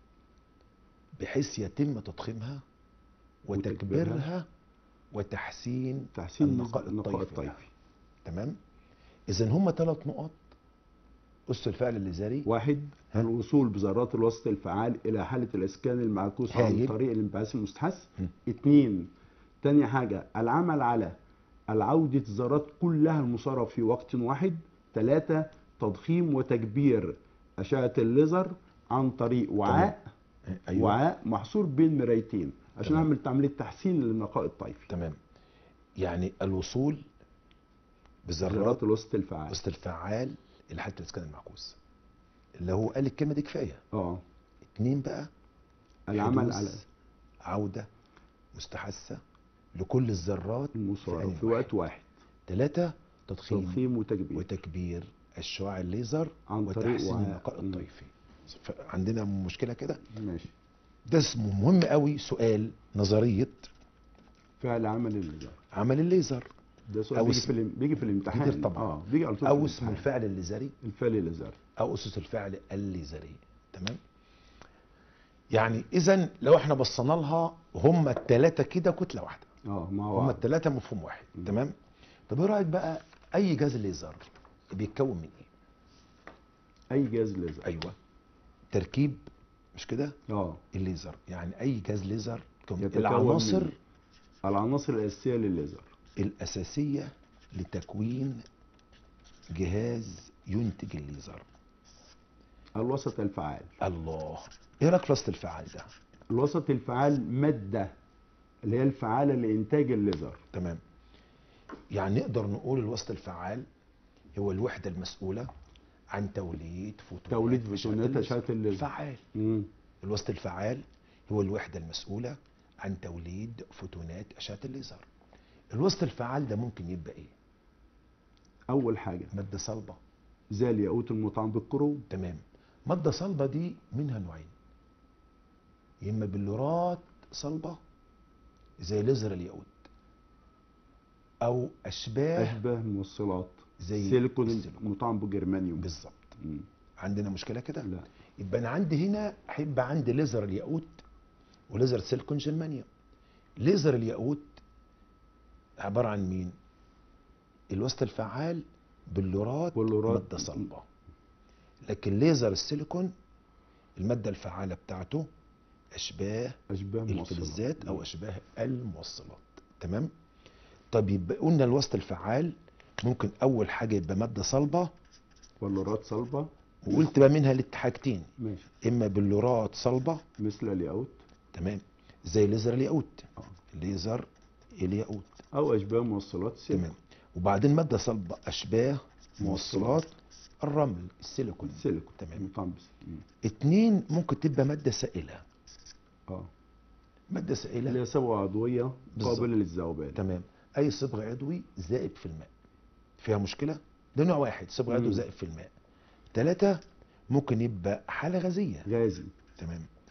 B: بحيث يتم تضخيمها
A: وتكبيرها.
B: وتكبيرها وتحسين
A: تحسين
B: النقاء
A: النقاء
B: الطيفي
A: الطيفي
B: تمام اذا هم ثلاث نقط اس الفعل الليزري
A: واحد
B: ها؟
A: الوصول بذرات الوسط الفعال الى حالة الاسكان المعكوس عن
B: هايل.
A: طريق الانبعاث المستحث
B: م.
A: اثنين تاني حاجة العمل على العودة الذرات كلها المثارة في وقت واحد ثلاثة تضخيم وتكبير أشعة الليزر عن طريق وعاء
B: ايوه
A: وعاء محصور بين مرايتين عشان
B: تمام.
A: اعمل عمليه تحسين للنقاء الطيفي
B: تمام يعني الوصول بذرات
A: ذرات الوسط الفعال
B: وسط الفعال الى حد الاسكان المعكوس اللي هو قال الكلمه دي كفايه
A: اه
B: اتنين بقى
A: العمل
B: حدوث
A: على
B: عوده مستحثه لكل الذرات
A: المثارة
B: آن
A: في وقت واحد
B: ثلاثة تضخيم
A: تضخيم وتكبير
B: وتكبير الشعاع الليزر
A: عن طريق
B: وتحسين
A: وعاء.
B: النقاء
A: مم.
B: الطيفي عندنا مشكله كده
A: ماشي
B: ده اسمه مهم قوي سؤال نظريه
A: فعل عمل الليزر
B: عمل الليزر
A: ده سؤال
B: أو
A: بيجي
B: اسم-
A: في الام- بيجي في الامتحان
B: كتير طبعا.
A: اه بيجي على طول في
B: او اسمه
A: الامتحان.
B: الفعل الليزري
A: الفعل الليزر
B: او اسس الفعل الليزري تمام يعني اذا لو احنا بصينا لها هم الثلاثه كده كتله واحده
A: اه ما
B: هم
A: هو
B: الثلاثه مفهوم واحد
A: مم.
B: تمام طب ايه رايك بقى اي جهاز ليزر بيتكون من ايه
A: اي جهاز ليزر
B: ايوه تركيب مش كده
A: اه
B: الليزر يعني اي جهاز ليزر بيتكون من
A: يتكون
B: العناصر
A: من- العناصر الاساسيه للليزر
B: الاساسيه لتكوين جهاز ينتج الليزر
A: الوسط الفعال
B: الله ايه رايك في وسط الفعال ده
A: الوسط الفعال ماده اللي هي الفعاله لانتاج الليزر
B: تمام يعني نقدر نقول الوسط الفعال هو الوحده المسؤوله عن توليد فوتونات
A: توليد
B: أشعة
A: فوتونات
B: الليزر.
A: اشعه الليزر
B: فعال
A: مم.
B: الوسط الفعال هو الوحده المسؤوله عن توليد فوتونات اشعه الليزر الوسط الفعال ده ممكن يبقى ايه
A: اول حاجه
B: ماده صلبه
A: زي الياقوت المطعم بالكروم
B: تمام ماده صلبه دي منها نوعين يا اما بلورات صلبه زي ليزر الياقوت او اشباه
A: اشبه موصلات
B: زي
A: سيليكون
B: السيليكون.
A: مطعم بجرمانيوم
B: بالظبط
A: مم.
B: عندنا مشكله كده
A: لا
B: يبقى انا عندي هنا هيبقى عندي ليزر الياقوت وليزر سيليكون جرمانيوم ليزر الياقوت عباره عن مين الوسط الفعال بلورات
A: بلورات.
B: ماده صلبه لكن ليزر السيليكون الماده الفعاله بتاعته اشباه
A: اشباه موصلات
B: الفلزات او اشباه الموصلات تمام طب يبقى قلنا الوسط الفعال ممكن اول حاجه يبقى ماده صلبه
A: بلورات صلبه
B: وقلت بقى منها لحاجتين
A: ماشي
B: اما بلورات صلبه
A: مثل الياقوت
B: تمام زي ليزر الياقوت
A: آه.
B: ليزر الياقوت
A: او اشباه موصلات سيليكون
B: تمام وبعدين ماده صلبه اشباه موصلات الرمل السيليكون
A: سيليكون
B: تمام
A: مطعم بس مم.
B: اتنين ممكن تبقى ماده سائله
A: اه
B: ماده
A: اللي
B: سائله
A: هي صبغه عضويه
B: بالظبط.
A: قابله للذوبان
B: تمام اي صبغ عضوي زائب في الماء فيها مشكله ده نوع واحد صبغ عضوي
A: مم.
B: زائب في الماء ثلاثة ممكن يبقى حالة غازية
A: غازي
B: تمام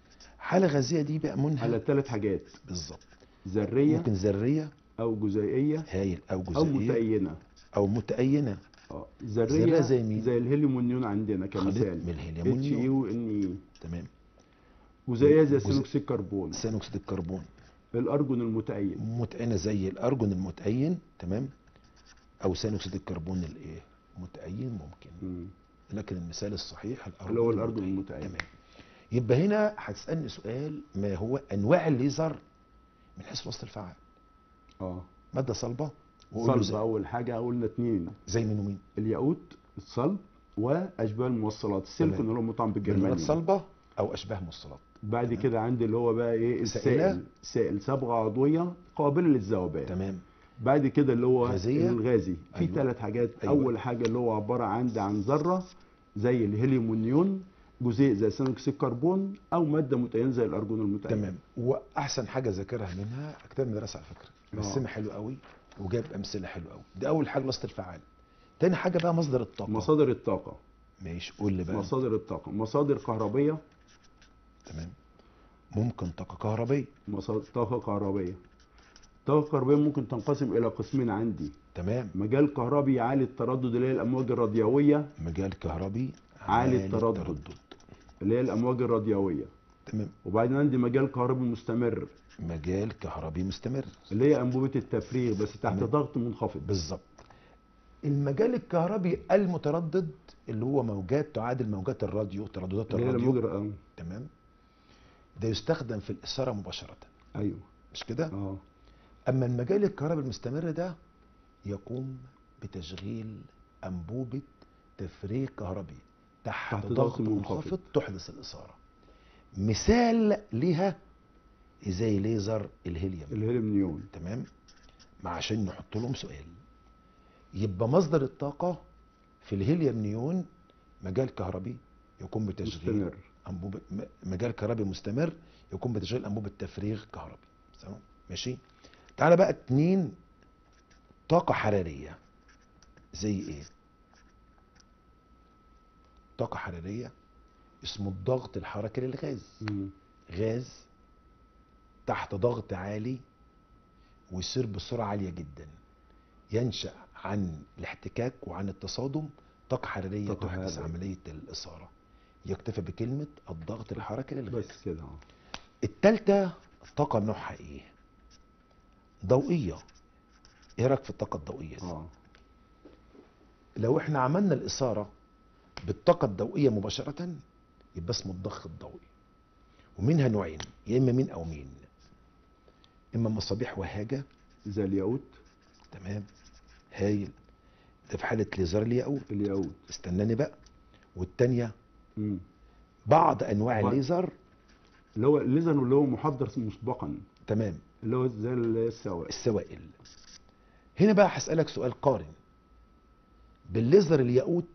B: حاله غازيه دي بقى منها
A: على ثلاث حاجات
B: بالظبط
A: ذريه
B: ممكن ذريه
A: او جزيئيه
B: هايل او
A: او
B: جزيئيه
A: متأينه
B: او متأينه
A: اه
B: ذرية
A: ذريه
B: زي مين؟
A: زي الهيليوم والنيون عندنا
B: خليط
A: كمثال
B: من الهيليوم
A: اتش اي
B: والنيون.
A: وان اي
B: تمام
A: جزيئيه زي
B: جزء-
A: ثاني اكسيد الكربون
B: ثاني اكسيد الكربون
A: الارجون المتأين
B: متأينة زي الأرجون المتأين تمام أو ثاني أكسيد الكربون الإيه متأين ممكن
A: مم.
B: لكن المثال الصحيح الأرجون
A: اللي هو الارجون المتأين
B: تمام يبقى هنا هتسألني سؤال ما هو أنواع الليزر من حيث وسط الفعال
A: اه
B: مادة صلبة وقول له
A: صلب
B: زي,
A: اول حاجه قلنا اثنين
B: زي مين ومين
A: الياقوت الصلب واشباه الموصلات السيليكون
B: تمام.
A: اللي هو مطعم
B: بالمواد
A: بالجرمانيوم
B: صلبة أو أشباه موصلات
A: بعد
B: تمام.
A: كده عندي اللي هو بقى ايه
B: سائلة.
A: السائل سائل صبغه عضويه قابله للذوبان
B: تمام
A: بعد كده اللي هو
B: غازية.
A: الغازي في
B: أيوة.
A: ثلاث حاجات
B: أيوة.
A: اول حاجه اللي هو عباره عندي عن ذره زي الهيليوم والنيون جزيء زي ثاني اكسيد الكربون او ماده متأينه زي الارجون المتأين
B: تمام وأحسن حاجة ذاكرها منها كتاب مدرسة على فكرة
A: آه.
B: رسمها حلو قوي وجاب أمثلة حلوة قوي ده أول حاجة وسط الفعال تاني حاجة بقى مصدر الطاقة
A: مصادر الطاقه
B: ماشي قول لي بقى
A: مصادر الطاقه مصادر كهربيه
B: تمام ممكن طاقة كهربية
A: مصادر طاقه كهربيه الطاقه الكهربيه ممكن تنقسم الى قسمين عندي
B: تمام
A: مجال كهربي عالي التردد اللي هي الامواج الراديويه
B: مجال كهربي
A: عالي التردد. اللي هي الامواج الراديويه
B: تمام
A: وبعدين عندي مجال كهربي مستمر
B: مجال كهربي مستمر
A: اللي هي انبوبه التفريغ بس تحت
B: تمام.
A: ضغط منخفض
B: بالظبط المجال الكهربي المتردد اللي هو موجات تعادل موجات الراديو ترددات
A: اللي هي الامواج
B: الراديو
A: الر-
B: تمام ده يستخدم في الإثارة مباشرة
A: ايوه
B: مش كده
A: اه
B: أما المجال الكهربي المستمر ده يقوم بتشغيل أنبوبة تفريغ كهربي تحت,
A: تحت
B: ضغط
A: ضغط
B: منخفض
A: منخفض.
B: تحدث الإثارة مثال لها زي ليزر الهيليوم
A: الهيليوم نيون
B: تمام ما عشان نحط لهم سؤال يبقى مصدر الطاقة في الهيليوم نيون مجال كهربي يقوم بتشغيل
A: مستمر
B: أنبوبة م- مجال كهربي مستمر يقوم بتشغيل أنبوبة تفريغ كهربي تمام ماشي تعالى بقى اتنين طاقة حرارية زي ايه طاقة حرارية اسمه الضغط الحركي للغاز
A: مم.
B: غاز تحت ضغط عالي ويسير بسرعة عالية جدا ينشأ عن الاحتكاك وعن التصادم طاقة حرارية
A: طاقة
B: تحدث
A: حرارية.
B: عملية الإثارة يكتفى بكلمة الضغط الحركي للغاز
A: بس كده اه
B: التالتة طاقة نوعها ايه ضوئية ايه رايك في الطاقة الضوئية دي
A: اه
B: لو احنا عملنا الإثارة بالطاقة الضوئية مباشرة يبقى اسمه الضخ الضوئي ومنها نوعين يا إما مين أو مين إما مصابيح وهاجة
A: زي الياقوت
B: تمام هايل ده في حالة ليزر الياقوت
A: الياقوت
B: استناني بقى والتانية
A: مم.
B: بعض أنواع
A: بعض.
B: الليزر
A: اللي هو الليزر اللي هو محضر مسبقا
B: تمام
A: اللي هو زي السوائل
B: السوائل هنا بقى هسألك سؤال قارن بالليزر الياقوت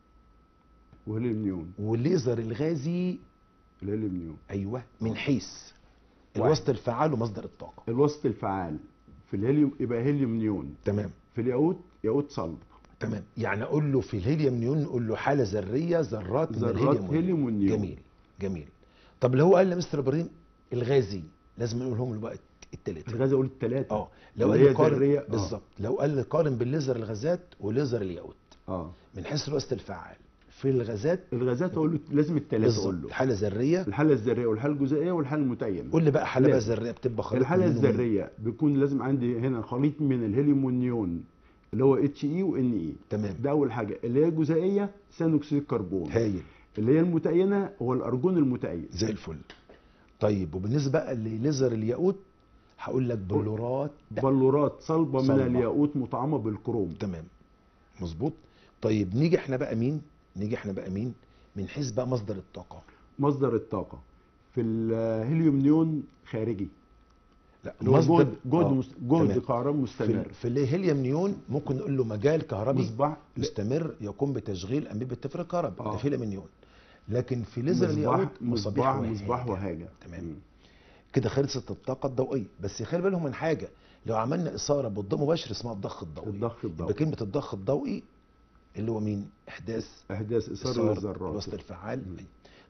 A: وهيليوم نيون
B: والليزر الغازي
A: الهيليوم نيون
B: أيوه من حيث
A: واحد.
B: الوسط الفعال ومصدر الطاقة
A: الوسط الفعال في الهيليوم يبقى هيليوم نيون
B: تمام
A: في الياقوت ياقوت صلب
B: تمام يعني اقول له في الهيليوم نيون نقول له حاله ذريه ذرات من
A: ذرات
B: الهيليوم
A: هيليوم والنيون.
B: جميل جميل طب لو هو قال لمستر ابراهيم الغازي لازم نقول لهم الوقت التلاته
A: الغاز اقول الثلاثه
B: اه لو
A: اللي
B: قال
A: هي
B: لي قارن
A: ذرية، آه.
B: بالظبط لو قال لي قارن بالليزر الغازات وليزر الياقوت
A: اه
B: من حيث الوسط الفعال في الغازات
A: الغازات اقول له لازم الثلاثه
B: بالظبط
A: اقول له
B: حاله ذريه
A: الحاله الذريه والحاله الجزيئيه والحاله المتينه
B: قول لي بقى حاله بقى
A: لازم.
B: ذريه بتبقى خليط
A: الحاله
B: من مين ومين؟
A: الذريه بيكون لازم عندي هنا خليط من الهيليوم والنيون اللي هو اتش اي وان اي
B: تمام
A: ده اول حاجه اللي هي الجزيئيه ثاني اكسيد الكربون
B: هايل
A: اللي هي المتينه هو الارجون المتأين
B: زي الفل طيب وبالنسبه بقى لليزر الياقوت هقول لك بلورات
A: بلورات صلبه من
B: صلبة.
A: الياقوت مطعمه بالكروم
B: تمام مظبوط طيب نيجي احنا بقى مين نيجي احنا بقى مين من حيث بقى مصدر الطاقه
A: مصدر الطاقه في الهيليوم نيون خارجي
B: لا
A: اللي هو جهد جهد
B: آه،
A: مست- جهد
B: تمام.
A: كهرباء
B: في,
A: مستمر
B: ال- في الهيليوم نيون ممكن نقول له مجال كهربي
A: مصباح
B: مستمر يقوم بتشغيل انبوبه تفريغ كهرباء
A: آه.
B: ده في الهيليوم نيون لكن في ليزر
A: مصباح
B: الياقوت
A: مصباح
B: وهاجة.
A: مصباح وهاجه
B: تمام
A: مم.
B: كده خلصت الطاقه الضوئيه بس خلي بالهم من حاجه لو عملنا اثاره بالضوء مباشر اسمها الضخ الضوئي
A: الضخ
B: يبقى
A: الضوئي
B: كلمه الضخ الضوئي اللي هو مين احداث
A: احداث اثاره
B: إثارة
A: للذرات
B: الوسط الفعال
A: مم.
B: أي.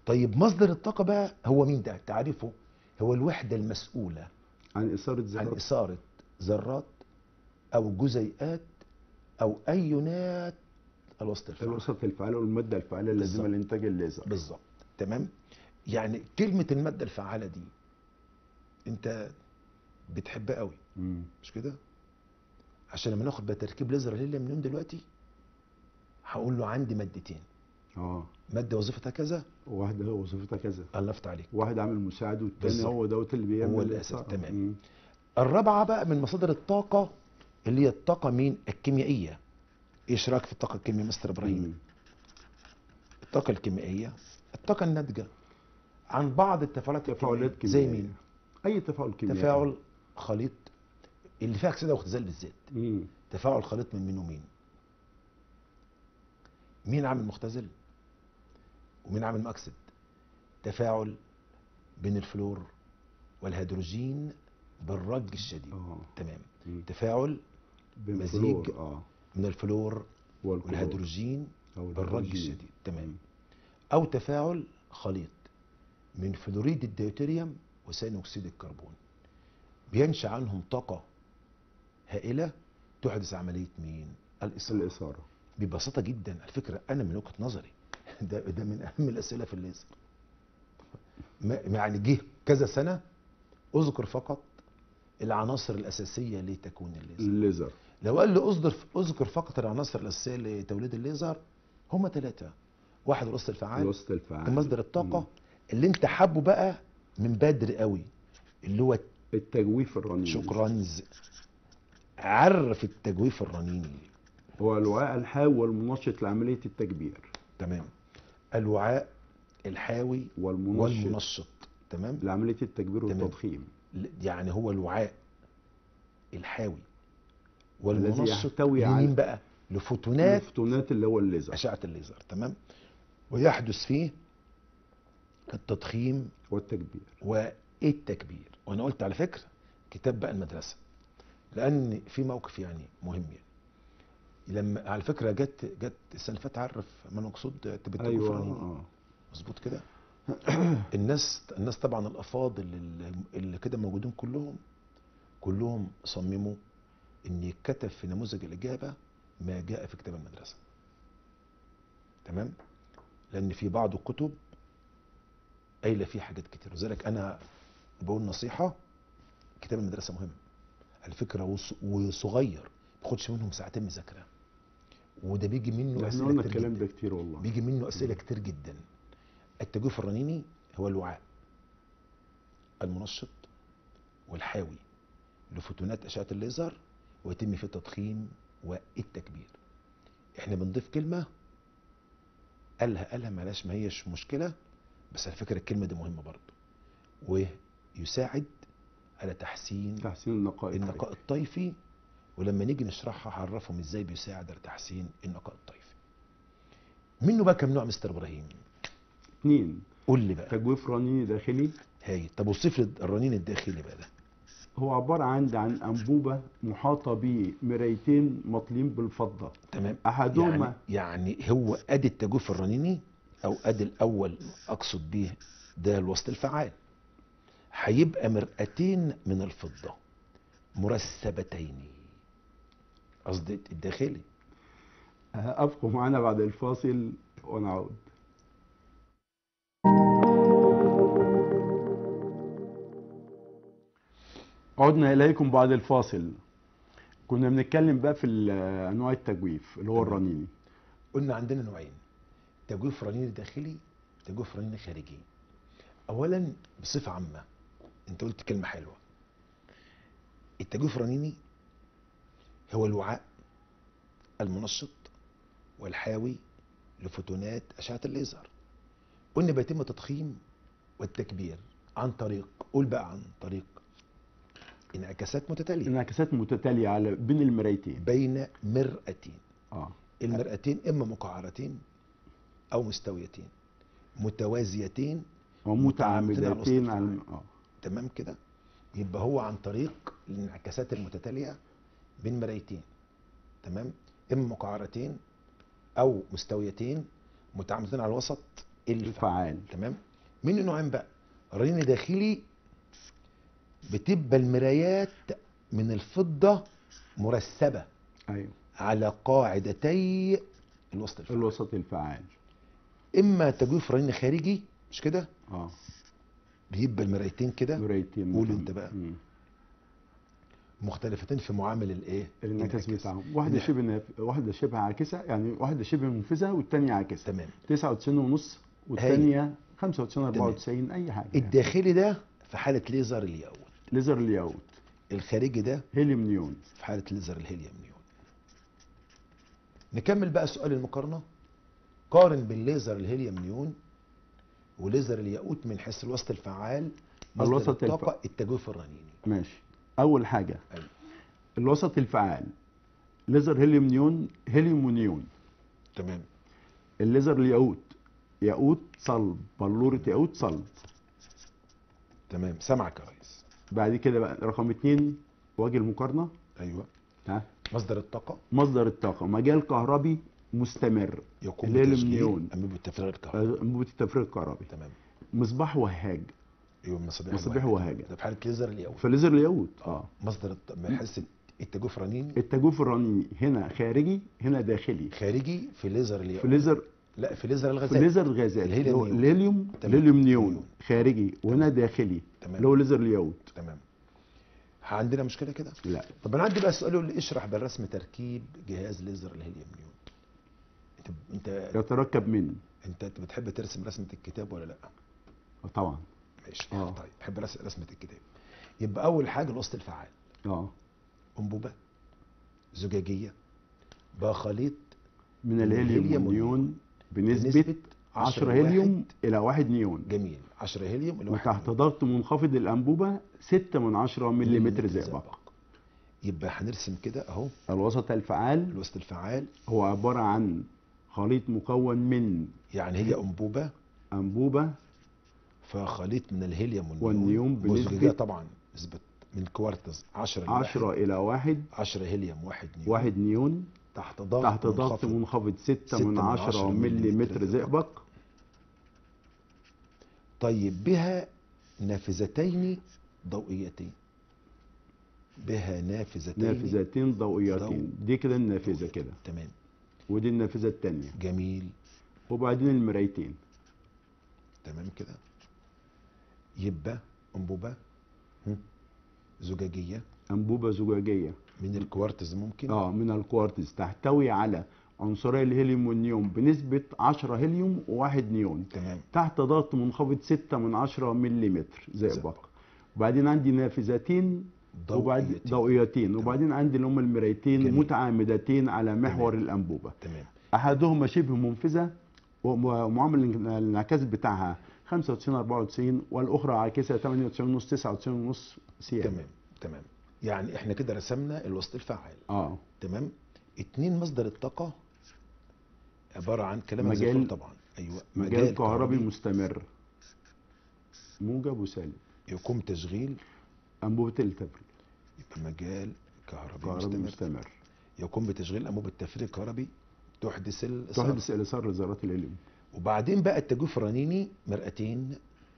B: طيب مصدر الطاقه بقى هو مين ده تعريفه هو الوحده المسؤوله
A: عن اثاره
B: عن
A: ذرات
B: اثاره ذرات او جزيئات او ايونات الوسط الفعال
A: الوسط الفعال والماده الفعاله اللازمه
B: بالظبط.
A: لانتاج الليزر
B: بالظبط تمام يعني كلمه الماده الفعاله دي انت بتحبها قوي
A: مم.
B: مش كده عشان لما ناخد بقى تركيب ليزر هيليوم من دلوقتي هقول له عندي مادتين
A: اه
B: ماده وظيفتها كذا
A: واحده هو وظيفتها كذا
B: الله يفتح عليك
A: واحد عامل مساعد والتاني
B: بالظبط.
A: هو دوت اللي بيعمل
B: هو الأساس،
A: الإثارة.
B: تمام.
A: مم.
B: الرابعه بقى من مصادر الطاقه اللي هي الطاقه مين الكيميائيه ايش رايك في الطاقه الكيميائيه مستر ابراهيم
A: مم.
B: الطاقه الكيميائيه الطاقه الناتجه عن بعض التفاعلات
A: تفاعلات
B: الكيميائية.
A: كيميائيه
B: زي مين
A: اي تفاعل كيميائي
B: تفاعل خليط اللي فيها اكسده واختزال بالذات
A: مم.
B: تفاعل خليط من مين ومين مين عامل مختزل ومين عامل مؤكسد تفاعل بين الفلور والهيدروجين بالرج الشديد
A: اه
B: تمام
A: مم.
B: تفاعل مزيج
A: بالفلور، اه
B: من الفلور
A: والكلور.
B: والهيدروجين
A: أو
B: بالرج
A: الهيدروجين.
B: الشديد تمام او تفاعل خليط من فلوريد الديوتيريوم وثاني اكسيد الكربون بينشا عنهم طاقه هائله تحدث عمليه مين الاصابه
A: الاثاره
B: ببساطه جدا على فكره انا من وجهه نظري ده ده من اهم الاسئله في الليزر ما يعني جه كذا سنه اذكر فقط العناصر الاساسيه لتكوين الليزر
A: الليزر
B: لو قال لي اصدر اذكر فقط العناصر الاساسيه لتوليد الليزر هم ثلاثه واحد الوسط الفعال
A: الوسط الفعال
B: مصدر الطاقه
A: مم.
B: اللي انت حابه بقى من بدري قوي اللي هو
A: التجويف الرنين
B: شكرا عرف التجويف الرنيني
A: هو الوعاء الحاوي والمنشط لعمليه التكبير
B: تمام الوعاء الحاوي
A: والمنشط
B: والمنشط تمام
A: لعمليه التكبير
B: تمام.
A: والتضخيم
B: يعني هو الوعاء الحاوي
A: الذي
B: والمنشط
A: يحتوي على-
B: لمين بقى لفوتونات
A: الفوتونات اللي هو الليزر
B: اشعه الليزر تمام ويحدث فيه التضخيم
A: والتكبير
B: والتكبير وانا قلت على فكره كتاب بقى المدرسه لان في موقف يعني مهم يعني لما على فكره جت جت السنه اللي فاتت عرف ما مقصود تبتكوا
A: ايوه
B: فرنين
A: اه
B: مظبوط كده الناس الناس طبعا الافاضل اللي, اللي كده موجودين كلهم كلهم صمموا ان يتكتب في نموذج الاجابه ما جاء في كتاب المدرسه تمام لان في بعض الكتب قايله فيه حاجات كتير لذلك انا بقول نصيحه كتاب المدرسه مهم على فكره وص- وصغير ما بياخدش منهم ساعتين مذاكره وده بيجي منه
A: احنا
B: اسئله
A: قلنا
B: كتير
A: الكلام
B: جدا
A: ده كتير والله
B: بيجي منه اسئله كتير جدا التجويف الرنيني هو الوعاء المنشط والحاوي لفوتونات اشعه الليزر ويتم فيه التضخيم والتكبير احنا بنضيف كلمه قالها قالها معلش ما هيش مشكله بس على فكره الكلمه دي مهمه برضه ويساعد على تحسين
A: تحسين النقاء
B: النقاء الطيفي ولما نيجي نشرحها هعرفهم ازاي بيساعد على تحسين النقاء الطيفي منه بقى كم نوع مستر ابراهيم
A: اثنين
B: قول لي بقى
A: تجويف رنيني داخلي
B: هاي طب وصف لي الرنين الداخلي بقى ده
A: هو عبارة عن عن أنبوبة محاطة بمرايتين مطلين بالفضة
B: تمام
A: أحدهما
B: يعني, يعني هو ادي التجويف الرنيني او ادي الاول اقصد بيه ده الوسط الفعال هيبقى مرآتين من الفضة مرسبتين قصدي الداخلي
A: أبقوا معنا بعد الفاصل ونعود عدنا إليكم بعد الفاصل كنا بنتكلم بقى في ال- أنواع التجويف اللي هو
B: تمام.
A: الرنيني
B: قلنا عندنا نوعين تجويف رنين داخلي تجويف رنين خارجي اولا بصفه عامه انت قلت كلمه حلوه التجويف الرنيني هو الوعاء المنشط والحاوي لفوتونات اشعه الليزر قلنا بيتم تضخيم والتكبير عن طريق قول بقى عن طريق انعكاسات متتاليه
A: انعكاسات متتالية على بين المرايتين
B: بين مرأتين
A: اه
B: المرأتين اما مقعرتين او مستويتين متوازيتين
A: ومتعامدتين على
B: الوسط
A: اه
B: تمام كده يبقى هو عن طريق الانعكاسات المتتاليه بين مرايتين تمام اما مقعرتين او مستويتين متعامدتين على الوسط الفعال
A: الفعال
B: تمام منه نوعين بقى رنين داخلي بتبقى المرايات من الفضة مرسبة
A: ايوه
B: على قاعدتي الوسط الفعال
A: الوسط الفعال
B: اما تجويف رنين خارجي مش كده
A: اه
B: بيبقى المرايتين كده
A: مرايتين
B: قول
A: مهم.
B: انت بقى.
A: مم.
B: مختلفتين في معامل الايه
A: الانعكاس
B: الانعكاس.
A: بتاعهم واحده
B: الانع-
A: شبه ناف... واحده شبه عاكسه يعني واحده شبه منفذه والثانيه عاكسه
B: تمام
A: 99 ونص والثانيه 95 94 اي حاجه يعني.
B: الداخلي ده في حالة ليزر الياقوت
A: ليزر الياقوت
B: الخارجي ده
A: هيليوم نيون
B: في حالة ليزر الهيليوم نيون نكمل بقى سؤال المقارنة قارن بين ليزر الهيليوم نيون وليزر الياقوت من حيث الوسط الفعال مصدر
A: الوسط
B: الطاقة التجويف الرنيني
A: ماشي اول حاجه
B: أيوة.
A: الوسط الفعال ليزر هيليوم نيون هيليوم ونيون
B: تمام
A: الليزر الياقوت ياقوت صلب بلوره ياقوت صلب
B: تمام سامعك يا ريس
A: بعد كده بقى رقم اتنين وجه المقارنه
B: ايوه
A: ها
B: مصدر الطاقة
A: مصدر الطاقه مجال كهربي مستمر
B: يقوم
A: الهيليوم
B: بتشغيل
A: نيون.
B: أنبوبة التفريغ الكهربائي
A: انبوبه التفريغ الكهربي
B: تمام
A: مصباح وهاج
B: ايوه مصابيح
A: مصابيح
B: الوهج.
A: وهاجة.
B: ده في حالة ليزر الياقوت
A: فليزر الياقوت اه
B: مصدر الط... من حيث التجويف الرنيني
A: التجويف الرنيني هنا خارجي هنا داخلي
B: خارجي في ليزر الياقوت
A: في ليزر
B: لا في ليزر
A: في
B: الغازات
A: ليزر الغازات
B: الهيليوم
A: اللي هو
B: نيون.
A: الهيليوم
B: تمام.
A: الهيليوم نيون
B: نيون.
A: خارجي وهنا داخلي
B: تمام.
A: اللي هو ليزر الياقوت
B: تمام عندنا مشكله كده
A: لا
B: طب انا عندي بقى سؤال يقول لي اشرح بالرسم تركيب جهاز ليزر الهيليوم نيون انت انت
A: يتركب من
B: انت أنت بتحب ترسم رسمه الكتاب ولا لا
A: طبعا
B: ماشي
A: آه.
B: طيب بحب رسم رسمه الكتاب يبقى اول حاجه الوسط الفعال
A: اه
B: انبوبه زجاجيه بخليط
A: من الهيليوم
B: الهيليوم
A: والنيون بنسبة
B: بنسبة
A: 10
B: 10
A: هيليوم
B: واحد.
A: إلى 1 نيون
B: جميل 10 هيليوم الواحد
A: وتحت ضغط منخفض الأنبوبة 6 من 10 ملم زئبق
B: يبقى هنرسم كده اهو
A: الوسط الفعال
B: الوسط الفعال
A: هو عبارة عن خليط مكون من
B: يعني هي انبوبه
A: أنبوبة
B: فخليط من الهيليوم
A: والنيوم
B: والزجاجة
A: بنسبة
B: طبعا نسبة من كوارتز 10 ل
A: 10 إلى 1
B: 10 هيليوم 1 نيون
A: 1 نيون
B: تحت ضغط
A: تحت ضغط
B: منخفض.
A: منخفض 6
B: ستة
A: من
B: من
A: 10
B: عشرة
A: ملم
B: مليمتر
A: زئبق
B: طيب بها نافذتين ضوئيتين بها نافذتين
A: نافذتين ضوئيتين دي كده النافذة كده
B: تمام
A: ودي النافذة التانية
B: جميل
A: وبعدين المرايتين
B: تمام كده يبقى انبوبه هم، زجاجيه
A: أنبوبة زجاجية
B: من الكوارتز ممكن
A: اه من الكوارتز تحتوي على عنصري الهيليوم والنيوم بنسبة 10 هيليوم وواحد نيون
B: تمام
A: تحت ضغط منخفض 6 من 10 ملم زئبق وبعدين عندي نافذتين وبعد
B: ضوئيتين.
A: ضوئيتين وبعدين عندي اللي هم المرايتين
B: جميل.
A: متعامدتين على محور الانبوبه
B: تمام
A: احدهما شبه منفذه ومعامل الانعكاس بتاعها 95 94 والاخرى عاكسه 98 ونص 99 ونص سي
B: تمام تمام يعني احنا كده رسمنا الوسط الفعال
A: اه
B: تمام اتنين مصدر الطاقة عبارة عن كلام
A: مجال-
B: مجال طبعا ايوه
A: مجال كهربي مستمر موجب وسالب
B: يقوم تشغيل
A: انبوبه التفريغ
B: يبقى مجال كهربي,
A: كهربي
B: مستمر.
A: مستمر
B: يقوم بتشغيل انبوبة التفريغ الكهربي تحدث الإثارة.
A: تحدث الاثار لذرات الهيليوم
B: وبعدين بقى التجويف الرنيني مرأتين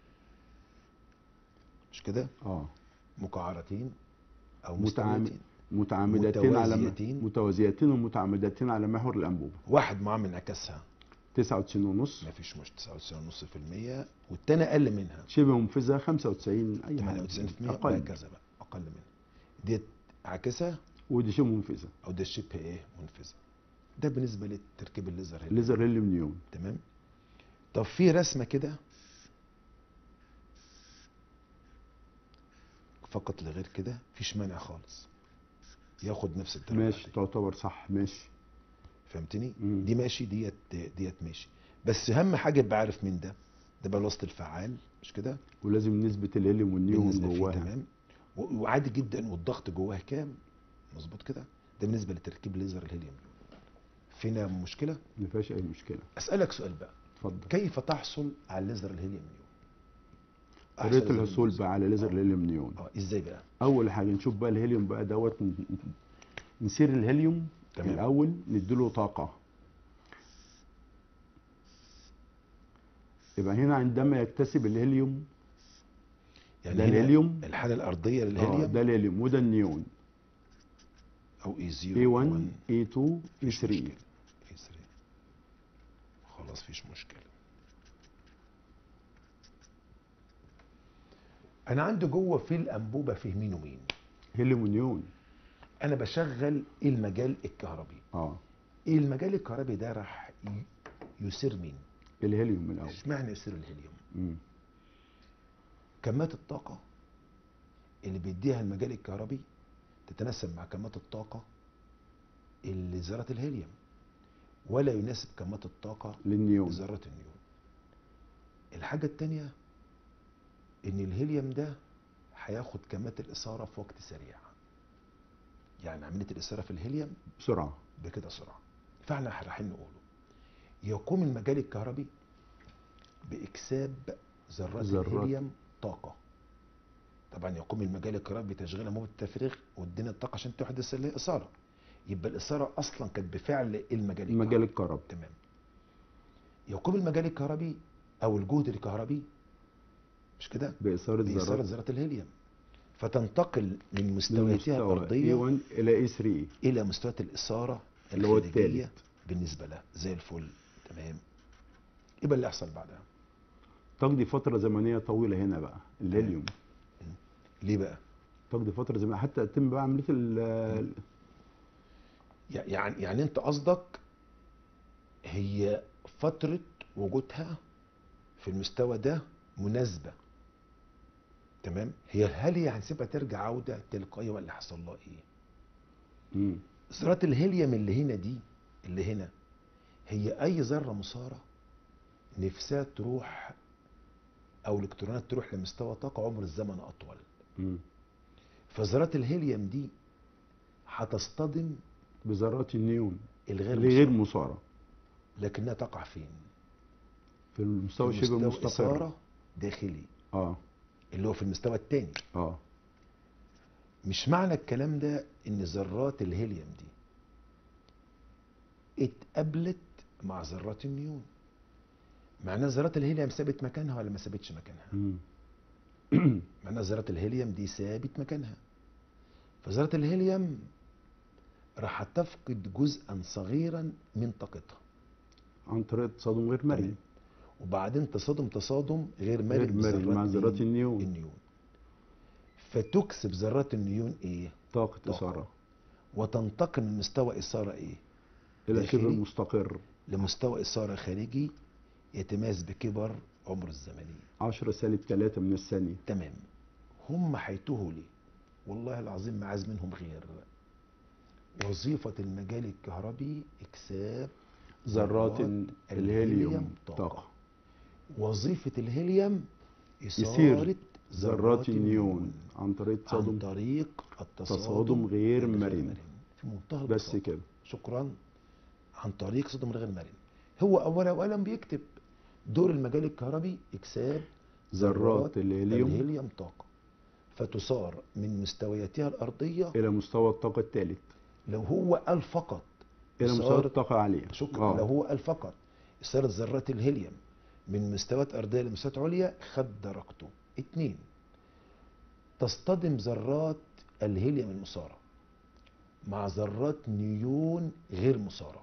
B: مش كده
A: اه
B: مقعرتين او
A: متعامد
B: مستويتين
A: متعامدتين على
B: متوازيتين.
A: متوازيتين ومتعامدتين على محور الانبوبه
B: واحد معامل انعكاسها
A: 99 ونص
B: ما فيش مش 99.5% والتاني اقل منها
A: شبه منفذه 95 اي حاجه
B: 98%
A: اقل
B: وهكذا بقى اقل منها ديت عاكسه
A: ودي شبه منفذه
B: او ده شبه ايه منفذه ده بالنسبه لتركيب الليزر هنا
A: ليزر هيليوم نيون
B: تمام طب في رسمه كده فقط لغير كده مفيش مانع خالص ياخد نفس الدرجه
A: ماشي
B: دي.
A: تعتبر صح ماشي
B: فهمتني
A: مم.
B: دي ماشي ديت ديت ماشي بس اهم حاجه ابقى عارف مين ده ده بقى الوسط الفعال مش كده
A: ولازم نسبه الهيليوم والنيون
B: بالنسبه فيه
A: جواها
B: تمام و- وعادي جدا والضغط جواه كام مظبوط كده ده بالنسبه لتركيب ليزر الهيليوم فينا مشكله
A: ما فيهاش اي مشكله
B: اسالك سؤال بقى
A: اتفضل
B: كيف تحصل على ليزر الهيليوم
A: طريقه
B: أحسن
A: الحصول
B: ليزر.
A: بقى على ليزر
B: آه.
A: الهيليوم نيون
B: اه ازاي بقى
A: اول حاجه نشوف بقى الهيليوم بقى دوت ن- نسير الهيليوم
B: تمام.
A: الاول نديله طاقه يبقى هنا عندما يكتسب الهيليوم
B: يعني
A: ده
B: هنا
A: الهيليوم
B: الحاله الارضيه
A: آه،
B: للهيليوم
A: ده الهيليوم وده النيون
B: او اي 0
A: A1 A2
B: مفيش
A: A3
B: مشكلة. اي 3 خلاص مفيش مشكله انا عندي جوه في الانبوبه فيه مين ومين
A: هيليوم ونيون
B: انا بشغل المجال الكهربي
A: اه
B: المجال الكهربي ده راح ي- يثير مين
A: الهيليوم الاول
B: اشمعنى يثير الهيليوم
A: مم.
B: كمات الطاقه اللي بيديها المجال الكهربي تتناسب مع كمات الطاقه اللي ذرات الهيليوم ولا يناسب كمات الطاقه
A: للنيون
B: لذرات النيون الحاجة التانية ان الهيليوم ده هياخد كمات الإثارة في وقت سريع يعني عملية الإثارة في الهيليوم
A: بسرعه
B: بكده سرعة فاحنا رايحين نقوله يقوم المجال الكهربي بإكساب ذرات
A: ذرات.
B: الهيليوم طاقة طبعا يقوم المجال الكهربي بتشغيل أنبوبة التفريغ وادينا الطاقة عشان تحدث الإثارة يبقى الإثارة أصلا كانت بفعل المجال
A: المجال الكهربي
B: تمام يقوم المجال الكهربي او الجهد الكهربي مش كده
A: باثاره
B: بإثارة
A: ذرات
B: ذرات الهيليوم فتنتقل من مستوياتها
A: للمستوى
B: الأرضية
A: A1 الى A3
B: إلى مستويات الإثارة
A: اللي هو
B: الخارجية
A: التالت.
B: بالنسبة لها زي الفل تمام يبقى اللي يحصل بعدها
A: تقضي فتره زمنيه طويله هنا بقى الهيليوم
B: ليه بقى؟
A: تقضي فتره زمنيه حتى تتم بقى عمليه ال-
B: يع- يعني يعني أنت قصدك هي فترة وجودها في المستوى ده مناسبة تمام؟ هي هل هي هنسيبها ترجع عودة تلقائية ولا حصل لها إيه؟
A: مم.
B: ذرات الهيليوم اللي هنا دي اللي هنا هي اي ذره مثاره نفسها تروح او الكترونات تروح لمستوى طاقه عمر الزمن اطول
A: مم.
B: فذرات الهيليوم دي هتصطدم
A: بذرات النيون
B: الغير
A: اللي غير
B: مثارة.
A: مساره
B: لكنها تقع فين؟
A: في المستوى
B: في
A: شبه
B: مستوى
A: مستقر
B: إثارة داخلي
A: اه
B: اللي هو في المستوى الثاني
A: اه
B: مش معنى الكلام ده ان ذرات الهيليوم دي اتقابلت مع ذرات النيون معناه ذرات الهيليوم سابت مكانها ولا ما سابتش مكانها
A: مم.
B: معناه ذرات الهيليوم دي ثابت مكانها فذرات الهيليوم راح تفقد جزءا صغيرا من طاقتها
A: عن طريق تصادم غير مرن
B: تمام. وبعدين تصادم تصادم غير مرن
A: غير مرن مع
B: بذرات
A: ذرات
B: مين؟
A: النيون
B: النيون فتكسب ذرات النيون ايه
A: طاقة
B: طاقة.
A: إثارة
B: وتنتقل من مستوى إثارة إيه؟
A: إلى
B: داخلي.
A: شبه مستقر
B: لمستوى إثارة خارجي يتميز بكبر عمر الزمني
A: 10 سالب 3 من الثانية
B: تمام هم هيتوهوا ليه؟ والله العظيم ما عايز منهم غير وظيفة المجال الكهربي إكساب
A: ذرات الهيليوم طاقة
B: وظيفة الهيليوم
A: يصير
B: إثارة
A: ذرات النيون عن طريق
B: عن
A: تصادم
B: طريق التصادم
A: تصادم غير
B: الغير
A: مرن.
B: في منتهى
A: بس
B: البساطة.
A: كده
B: شكرا عن طريق صدم غير مرن هو اولا وقلم بيكتب دور المجال الكهربي اكساب
A: ذرات الهيليوم
B: الهيليوم طاقه فتثار من مستوياتها الارضيه
A: إلى مستوى الطاقة الثالث
B: لو هو قال فقط
A: إلى مستوى
B: إثارة-
A: الطاقة العالية
B: شكرا
A: آه.
B: لو هو قال فقط اثاره ذرات الهيليوم من مستويات ارضيه لمستويات عليا خد درجته اتنين تصطدم ذرات الهيليوم المثاره مع ذرات نيون غير مثاره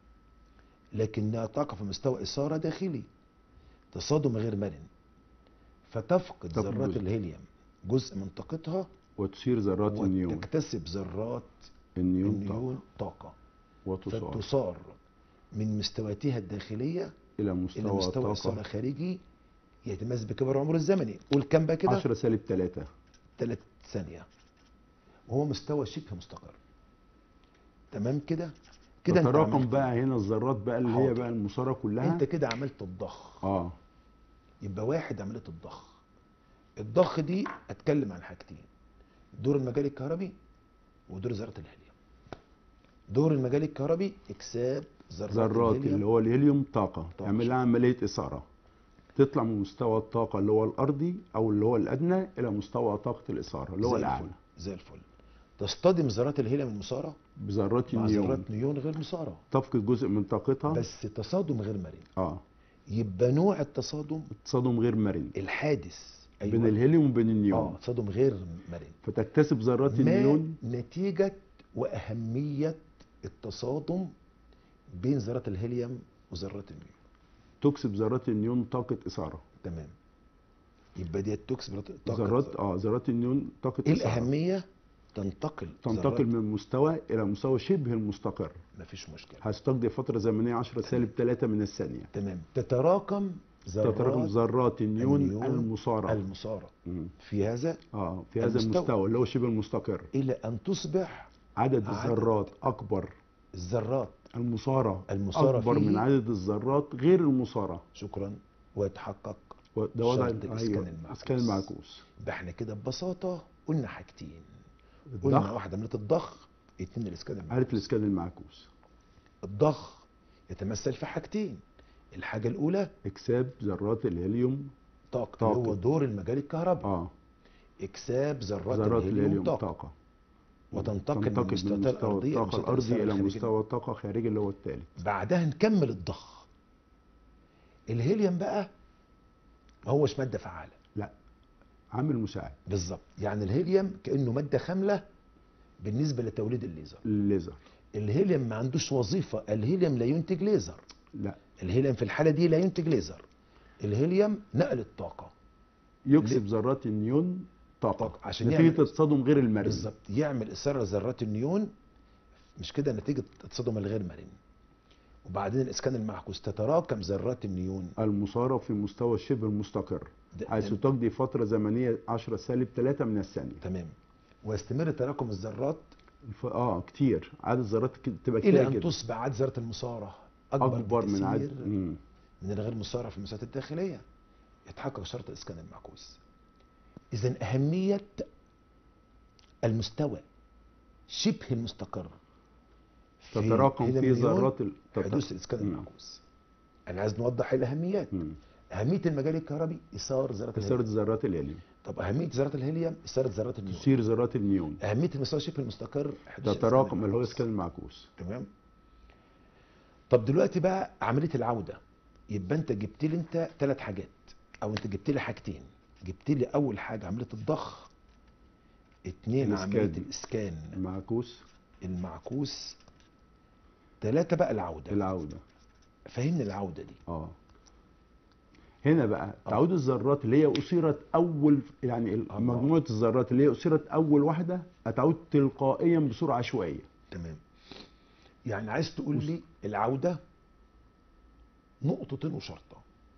B: لكنها تقع في مستوى اثاره داخلي تصادم غير مرن فتفقد
A: تفقد
B: ذرات
A: جزء.
B: الهيليوم جزء من طاقتها
A: وتصير ذرات النيون
B: وتكتسب ذرات
A: النيون طاقة
B: النيون طاقه
A: وتصار
B: فتصار من مستوياتها الداخليه
A: إلى
B: الى
A: مستوى
B: مستوى اثاره
A: طاقة
B: خارجي يتميز بكبر عمره الزمني قول كام بقى كده
A: 10 سالب 3
B: ثلاث ثانيه وهو مستوى شبه مستقر تمام كده كده انت
A: تتراكم
B: عملت
A: بقى هنا الذرات بقى اللي هي
B: حاضر.
A: بقى المثارة كلها
B: انت كده عملت الضخ
A: اه
B: يبقى واحد عمليه الضخ الضخ دي اتكلم عن حاجتين دور المجال الكهربي ودور ذرات الهيليوم دور المجال الكهربي اكساب ذرات,
A: ذرات
B: الهيليوم
A: اللي هو الهيليوم طاقة
B: طاقة.
A: تعمل لها عملية إثارة تطلع من مستوى الطاقة اللي هو الأرضي أو اللي هو الأدنى إلى مستوى طاقة الإثارة اللي هو
B: زي
A: الأعلى
B: الفل زي الفل تصطدم ذرات الهيليوم المثاره
A: بذرات
B: مع
A: النيون
B: ذرات نيون غير مثاره
A: تفقد جزء من طاقتها
B: بس تصادم غير مرن
A: اه
B: يبقى نوع التصادم
A: تصادم غير مرن
B: الحادث
A: بين الهيليوم وبين
B: اه
A: النيون
B: تصادم غير مرن
A: فتكتسب ذرات
B: ما
A: النيون
B: نتيجة وأهمية التصادم بين ذرات الهيليوم وذرات النيون
A: تكسب ذرات النيون طاقة إثارة
B: تمام يبقى دي تكسب طاقة
A: ذرات اه ذرات النيون طاقة
B: ايه
A: إثارة
B: الأهمية تنتقل
A: تنتقل من مستوى إلى مستوى شبه المستقر
B: مفيش مشكلة
A: هتستقضي فترة زمنية 10 سالب 3 من الثانية
B: تمام تتراكم
A: تتراكم
B: ذرات
A: ذرات النيون
B: النيون
A: المصارعة
B: المصارة
A: مم.
B: في هذا
A: اه في هذا
B: المستوى.
A: المستوى اللي هو شبه المستقر
B: إلى أن تصبح
A: عدد
B: عدد.
A: الذرات أكبر
B: الذرات
A: المصارة
B: المصارة
A: أكبر
B: فيه
A: من عدد الذرات غير المصارة
B: شكرا ويتحقق
A: ده وضع
B: شرط الإسكان
A: أيوة
B: المعكوس.
A: الإسكان المعكوس
B: يبقى احنا كده ببساطة قلنا حاجتين قلنا
A: الضخ
B: واحدة عملية الضخ اتنين الإسكان المعكوس
A: عارف الإسكان المعكوس
B: الضخ يتمثل في حاجتين الحاجة الأولى
A: إكساب ذرات الهيليوم
B: طاقة
A: طاقة.
B: اللي هو دور المجال الكهربائي
A: اه
B: إكساب ذرات,
A: ذرات
B: الهيليوم
A: الهيليوم
B: طاقة
A: طاقة
B: وتنتقل من
A: تنتقل
B: مستوى
A: من مستوى
B: الأرضية إلى
A: الطاقة
B: مستوى
A: الأرضي
B: الخارجي
A: إلى
B: الخارجي.
A: مستوى الطاقة الخارجي اللي هو الثالث
B: بعدها نكمل الضخ الهيليوم بقى ما هوش مادة فعالة
A: لا عامل مساعد
B: بالظبط يعني الهيليوم كأنه مادة خاملة بالنسبة لتوليد الليزر
A: الليزر
B: الهيليوم ما عندوش وظيفة الهيليوم لا ينتج ليزر
A: لا
B: الهيليوم في الحالة دي لا ينتج ليزر الهيليوم نقل الطاقة
A: يكسب ذرات النيون طاقة
B: طاقة عشان
A: نتيجة
B: يعمل-
A: التصادم غير المرن
B: بالظبط يعمل إثارة ذرات النيون مش كده نتيجة التصادم الغير مرن وبعدين الإسكان المعكوس تتراكم ذرات النيون
A: المصارة في مستوى شبه المستقر
B: ده-
A: حيث
B: ده-
A: تقضي فترة زمنية 10 سالب 3 من الثانية
B: تمام ويستمر تراكم الذرات
A: ف... اه كتير عدد الذرات ك- تبقى
B: إلى
A: كتير
B: أن
A: جدا
B: تصبح عدد ذرات المصارة أكبر,
A: أكبر من
B: بكثير
A: عدد مم.
B: من الغير مصارة في المساحات الداخلية يتحقق شرط الإسكان المعكوس إذا أهمية المستوى شبه المستقر في
A: تتراكم
B: هنا
A: فيه
B: مليون
A: ذرات ال... تت-
B: حدوث الإسكان
A: مم.
B: المعكوس أنا عايز نوضح الأهميات
A: مم.
B: أهمية المجال الكهربي إثارة ذرات
A: كسرت
B: الهيليوم
A: ذرات الهيليوم
B: طب أهمية ذرات الهيليوم إثارة ذرات النيون
A: تثير ذرات النيون
B: أهمية المستوى شبه المستقر حدوث
A: تتراكم
B: الإسكان
A: اللي هو
B: المعكوس.
A: الاسكان المعكوس
B: تمام طب دلوقتي بقى عمليه العوده يبقى انت جبت لي انت ثلاث حاجات او انت جبت لي حاجتين جبت لي اول حاجه عمليه الضخ اتنين
A: الإسكان.
B: عمليه الاسكان
A: المعكوس
B: المعكوس ثلاثه بقى العوده
A: العودة
B: فهمني العوده دي
A: اه هنا بقى تعود الذرات اللي هي أثيرت أول يعني ال-
B: الله.
A: مجموعة الذرات اللي هي أثيرت أول واحدة هتعود تلقائيا بصورة عشوائية
B: تمام يعني عايز تقول لي العوده نقطتين وشرطه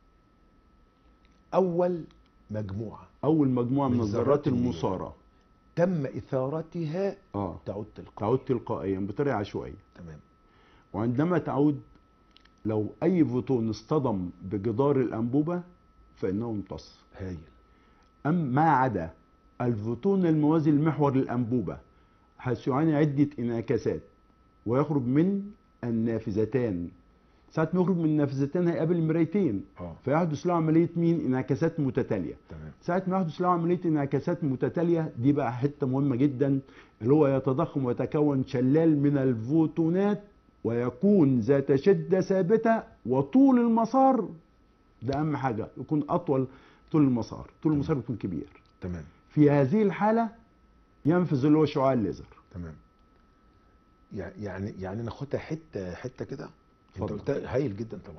B: اول مجموعه
A: أول مجموعة من
B: من
A: الذرات
B: ذرات النيون.
A: المصارة
B: تم اثارتها
A: اه
B: تعود تلقائيا
A: تعود تلقائيا بطريقة عشوائية
B: تمام
A: وعندما تعود لو أي فوتون اصطدم بجدار الأنبوبة فإنه امتص
B: هايل
A: أم ما عدا الفوتون الموازي لمحور الأنبوبة حيث يعاني عدة انعكاسات ويخرج من النافذتان ساعة ما يخرج من النافذتين هيقابل مرايتين
B: اه
A: فيحدث له عملية مين انعكاسات متتالية
B: تمام
A: ساعة ما يحدث له عملية انعكاسات متتالية دي بقى حتة مهمة جدا اللي هو يتضخم ويتكون شلال من الفوتونات ويكون ذات شدة ثابتة وطول المسار ده أهم حاجة يكون أطول طول المسار طول المسار يكون كبير
B: تمام
A: في هذه الحالة ينفذ اللي هو شعاع الليزر
B: تمام يع- يعني يعني ناخدها حته حته كده انت
A: اتفضل.
B: قلتها هايل جدا طبعا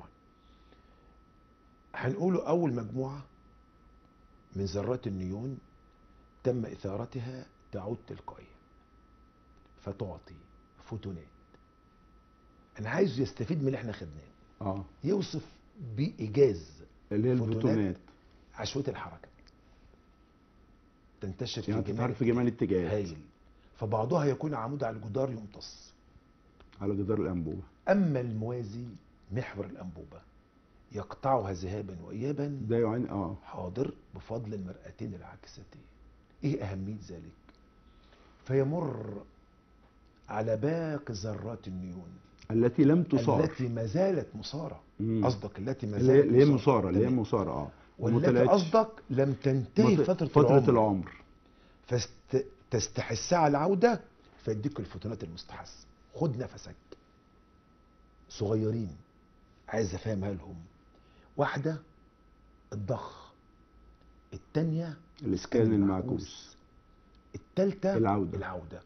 B: هنقوله اول مجموعه من ذرات النيون تم اثارتها تعود تلقائيا فتعطي فوتونات انا عايز يستفيد من اللي احنا خدناه
A: اه
B: يوصف بايجاز
A: اللي هي
B: فوتونات.
A: الفوتونات
B: عشوائيه الحركه تنتشر
A: يعني
B: في
A: تتعرف في جميع الاتجاهات
B: هايل فبعضها يكون عمود على الجدار يمتص
A: على جدار الأنبوبة
B: أما الموازي محور الأنبوبة يقطعها ذهابا وإيابا
A: ده يعاني اه
B: حاضر بفضل المرأتين العاكستين إيه أهمية ذلك؟ فيمر على باقي ذرات النيون
A: التي لم تصار
B: التي ما زالت مصارة
A: مم.
B: قصدك التي ما
A: اللي هي-
B: زالت
A: اللي هي مصارة اللي هي
B: تمام.
A: مصارة اه وما
B: والتي
A: طلعتش
B: قصدك لم تنتهي
A: مت-
B: فترة,
A: فترة
B: العمر,
A: العمر
B: فاستحسها على العودة فيديك الفوتونات المستحث خد نفسك صغيرين عايز افهمها لهم واحده الضخ الثانيه
A: الاسكان المعكوس
B: الثالثه
A: العودة.
B: العوده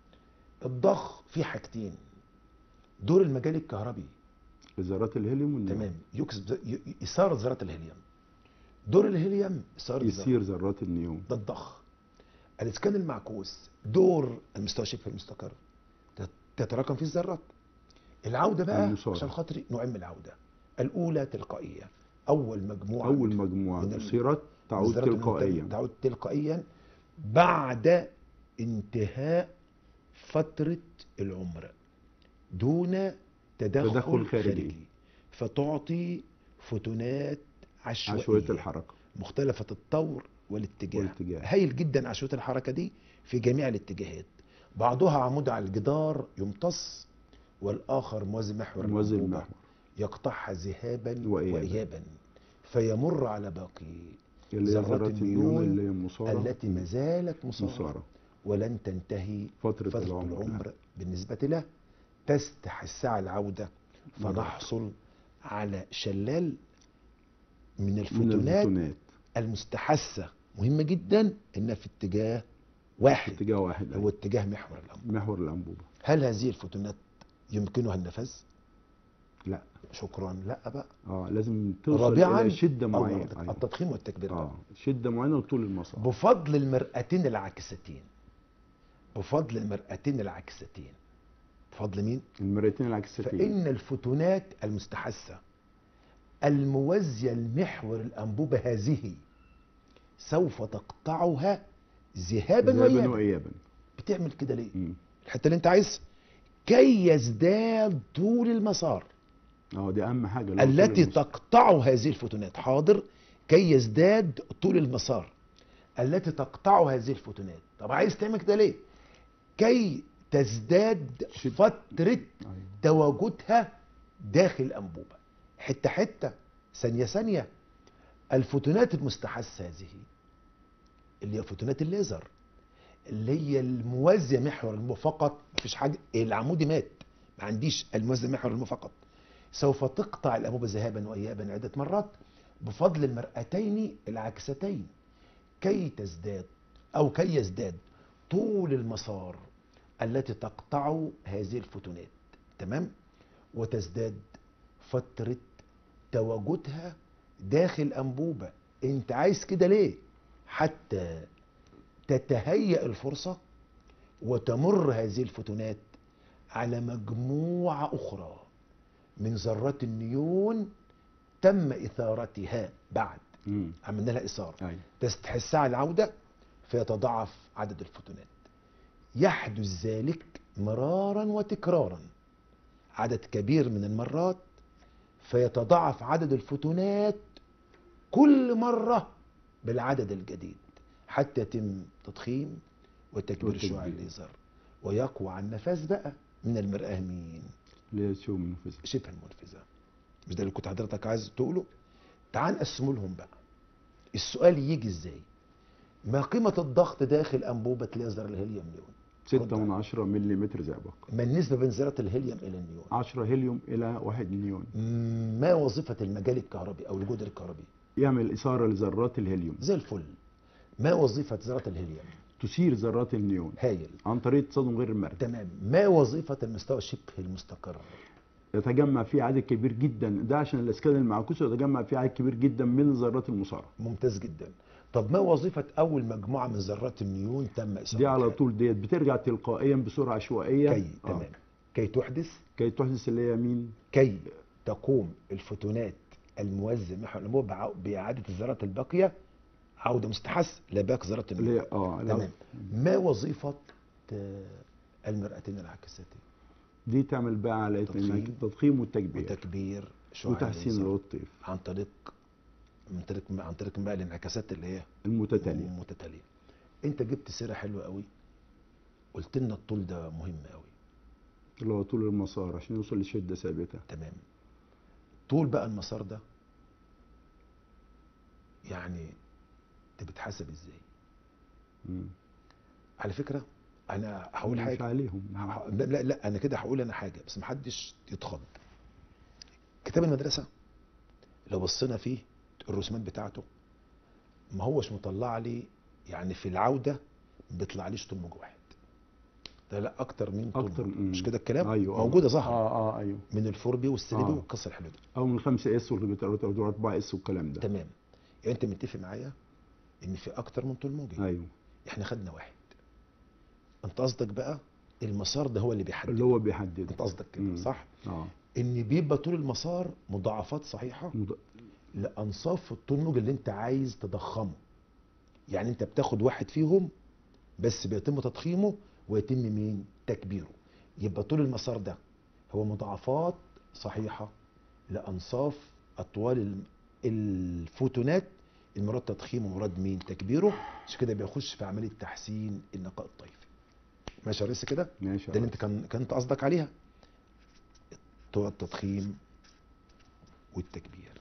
B: الضخ فيه حاجتين دور المجال الكهربي
A: ذرات الهيليوم والنيون
B: تمام يكسب ي- ي- اثاره ذرات الهيليوم دور الهيليوم اثاره ذرات
A: يصير ذرات النيون
B: ده الضخ الاسكان المعكوس دور المستوى شبه المستقر تت- تتراكم فيه الذرات العوده بقى
A: المصارع.
B: عشان خاطر نوعين من العوده الاولى تلقائيه اول مجموعه
A: اول مجموعه
B: من ال-
A: اثيرت تعود
B: الذرات المنتجة
A: تلقائيا
B: تعود تلقائيا بعد انتهاء فتره العمر دون تدخل,
A: تدخل خارجي.
B: خارجي فتعطي فوتونات عشوائيه
A: عشوائيه الحركه
B: مختلفة الطور والاتجاه
A: والاتجاه.
B: هايل جدا عشوائية الحركة دي في جميع الاتجاهات بعضها عمود على الجدار يمتص والآخر موازي محور
A: موازي
B: الأنبوبة
A: المحور
B: يقطعها ذهابا
A: وإيابا.
B: وإيابا فيمر على باقي
A: اللي هي
B: ذرات
A: ذرات النيون
B: النيون
A: اللي هي مصارة
B: التي ما زالت مصارة
A: مصارة
B: ولن تنتهي
A: فترة,
B: فترة
A: العمر,
B: العمر بالنسبة له تستح الساعة العودة
A: نعم.
B: فنحصل على شلال من
A: من
B: الفوتونات
A: الفوتونات
B: المستحثة مهمة جدا انها في اتجاه واحد
A: اتجاه واحد
B: هو
A: أيوة.
B: اتجاه محور الأنبوبة
A: محور الانبوبه
B: هل هذه الفوتونات يمكنها النفاذ؟
A: لا
B: شكرا لا بقى
A: اه لازم توصل
B: رابعا
A: الى شده
B: أو
A: معينه
B: مرتين.
A: أيوة.
B: التضخيم والتكبير
A: اه شده معينه لطول المسار
B: بفضل المرأتين العاكستين بفضل المرأتين العاكستين بفضل مين؟
A: المرئتين العكستين
B: فإن الفوتونات المستحثة الموازية لمحور الأنبوبة هذه سوف تقطعها ذهابا
A: ذهابا
B: وإيابا
A: وايابا
B: بتعمل كده ليه؟
A: مم.
B: الحتة اللي أنت عايزها كي يزداد طول المسار
A: اه دي اهم حاجه اللي هو طول
B: التي
A: المسار.
B: تقطع هذه الفوتونات حاضر كي يزداد طول المسار التي تقطع هذه الفوتونات طب عايز تعمل كده ليه كي تزداد
A: شد-
B: فترة
A: أيوة.
B: تواجدها داخل الأنبوبة حتة حتة ثانية ثانية الفوتونات المستحثة هذه اللي هي فوتونات الليزر اللي هي الموازية محور الأنبوبة فقط مفيش حاجة العمودي مات ما عنديش الموازية محور الأنبوبة فقط سوف تقطع الأنبوبة ذهابا وإيابا عدة مرات بفضل المرأتين العكستين كي تزداد أو كي يزداد طول المسار التي تقطع هذه الفوتونات تمام وتزداد فترة تواجدها داخل أنبوبة انت عايز كده ليه حتى تتهيأ الفرصة وتمر هذه الفوتونات على مجموعة أخرى من ذرات النيون تم إثارتها بعد
A: مم.
B: عملنا لها إثارة
A: ايوه
B: تستحث الساعة العودة فيتضاعف عدد الفوتونات يحدث ذلك مرارا وتكرارا عدد كبير من المرات فيتضاعف عدد الفوتونات كل مرة بالعدد الجديد حتى يتم تضخيم وتكبير
A: وتكبير.
B: شعاع الليزر ويقوى على النفاذ بقى من المرآة مين
A: اللي هي شو منفذ
B: شبه المنفذة مش ده اللي كنت حضرتك عايز تقوله تعال نقسمه لهم بقى السؤال يجي ازاي ما قيمة الضغط داخل أنبوبة ليزر الهيليوم نيون
A: 6 من 10 ملم زئبق
B: ما النسبة بين ذرات الهيليوم إلى النيون
A: 10 هيليوم الى 1 نيون
B: ما وظيفة المجال الكهربي أو الجدر الكهربي
A: يعمل اثاره لذرات الهيليوم
B: زي الفل ما وظيفة ذرات الهيليوم
A: تثير ذرات النيون
B: هايل
A: عن طريق تصادم غير المرئي
B: تمام ما وظيفة المستوى شبه المستقر
A: يتجمع فيه عدد كبير جدا ده عشان الاسكان المعكوس يتجمع فيه عدد كبير جدا من ذرات المصارعه
B: ممتاز جدا طب ما وظيفة أول مجموعة من ذرات النيون تم إثارتها
A: دي على طول ديت بترجع تلقائيا بسرعه عشوائيه
B: كي
A: آه.
B: تمام كي تحدث
A: كي تحدث اللي هي مين
B: كي تقوم الفوتونات الموزع محور الأنبوبة بعو- بإعادة الذرات الباقية عودة مستحث لباقي ذرات
A: اللي
B: النيون
A: هي اه لا.
B: تمام ما وظيفة آه، المرأتين العاكستين
A: دي تعمل بقى على
B: تضخيم.
A: إنك التضخيم والتكبير
B: وتكبير شعاع
A: وتحسين
B: الليزر
A: الوطيف
B: عن طريق عن طريق عن طريق بقى الانعكاسات اللي هي
A: المتتاليه
B: متتاليه انت جبت سيره حلوه قوي قلت لنا الطول ده مهم قوي
A: اللي هو طول المسار عشان يوصل لشده ثابته
B: تمام طول بقى المسار ده يعني انت بتحاسب ازاي
A: مم.
B: على فكره انا هقول
A: مش
B: حاجه
A: عليهم
B: ه- لا لا لا انا كده هقول انا حاجه بس محدش يتخض كتاب المدرسه لو بصينا فيه الرسومات بتاعته ما هوش مطلع لي يعني في العوده ما بيطلعليش طول موج واحد ده لا اكتر من طول
A: اكتر
B: موج.
A: مم.
B: مش كده الكلام
A: ايوه آه.
B: موجوده ظهر
A: اه اه ايوه
B: من الفوربي والسليبي
A: آه.
B: والقصه الحلوه دي
A: او من 5 اس و4 اس والكلام ده
B: تمام يعني انت متفق معايا ان في اكتر من طول موجي
A: ايوه
B: احنا خدنا واحد انت قصدك بقى المسار ده هو اللي بيحدد
A: اللي هو بيحدد
B: انت قصدك كده
A: مم.
B: صح
A: اه
B: ان بيبقى طول المسار مضاعفات صحيحه
A: مض-
B: لانصاف الطول الموجي اللي انت عايز تضخمه يعني انت بتاخد واحد فيهم بس بيتم تضخيمه ويتم مين تكبيره يبقى طول المسار ده هو مضاعفات صحيحه لانصاف اطوال الم- الفوتونات المراد تضخيمه مراد مين تكبيره عشان كده بيخش في عمليه تحسين النقاء الطيفي ماشي يا ريس كده
A: ماشي
B: ده اللي انت كان كنت قصدك عليها طرق التضخيم والتكبير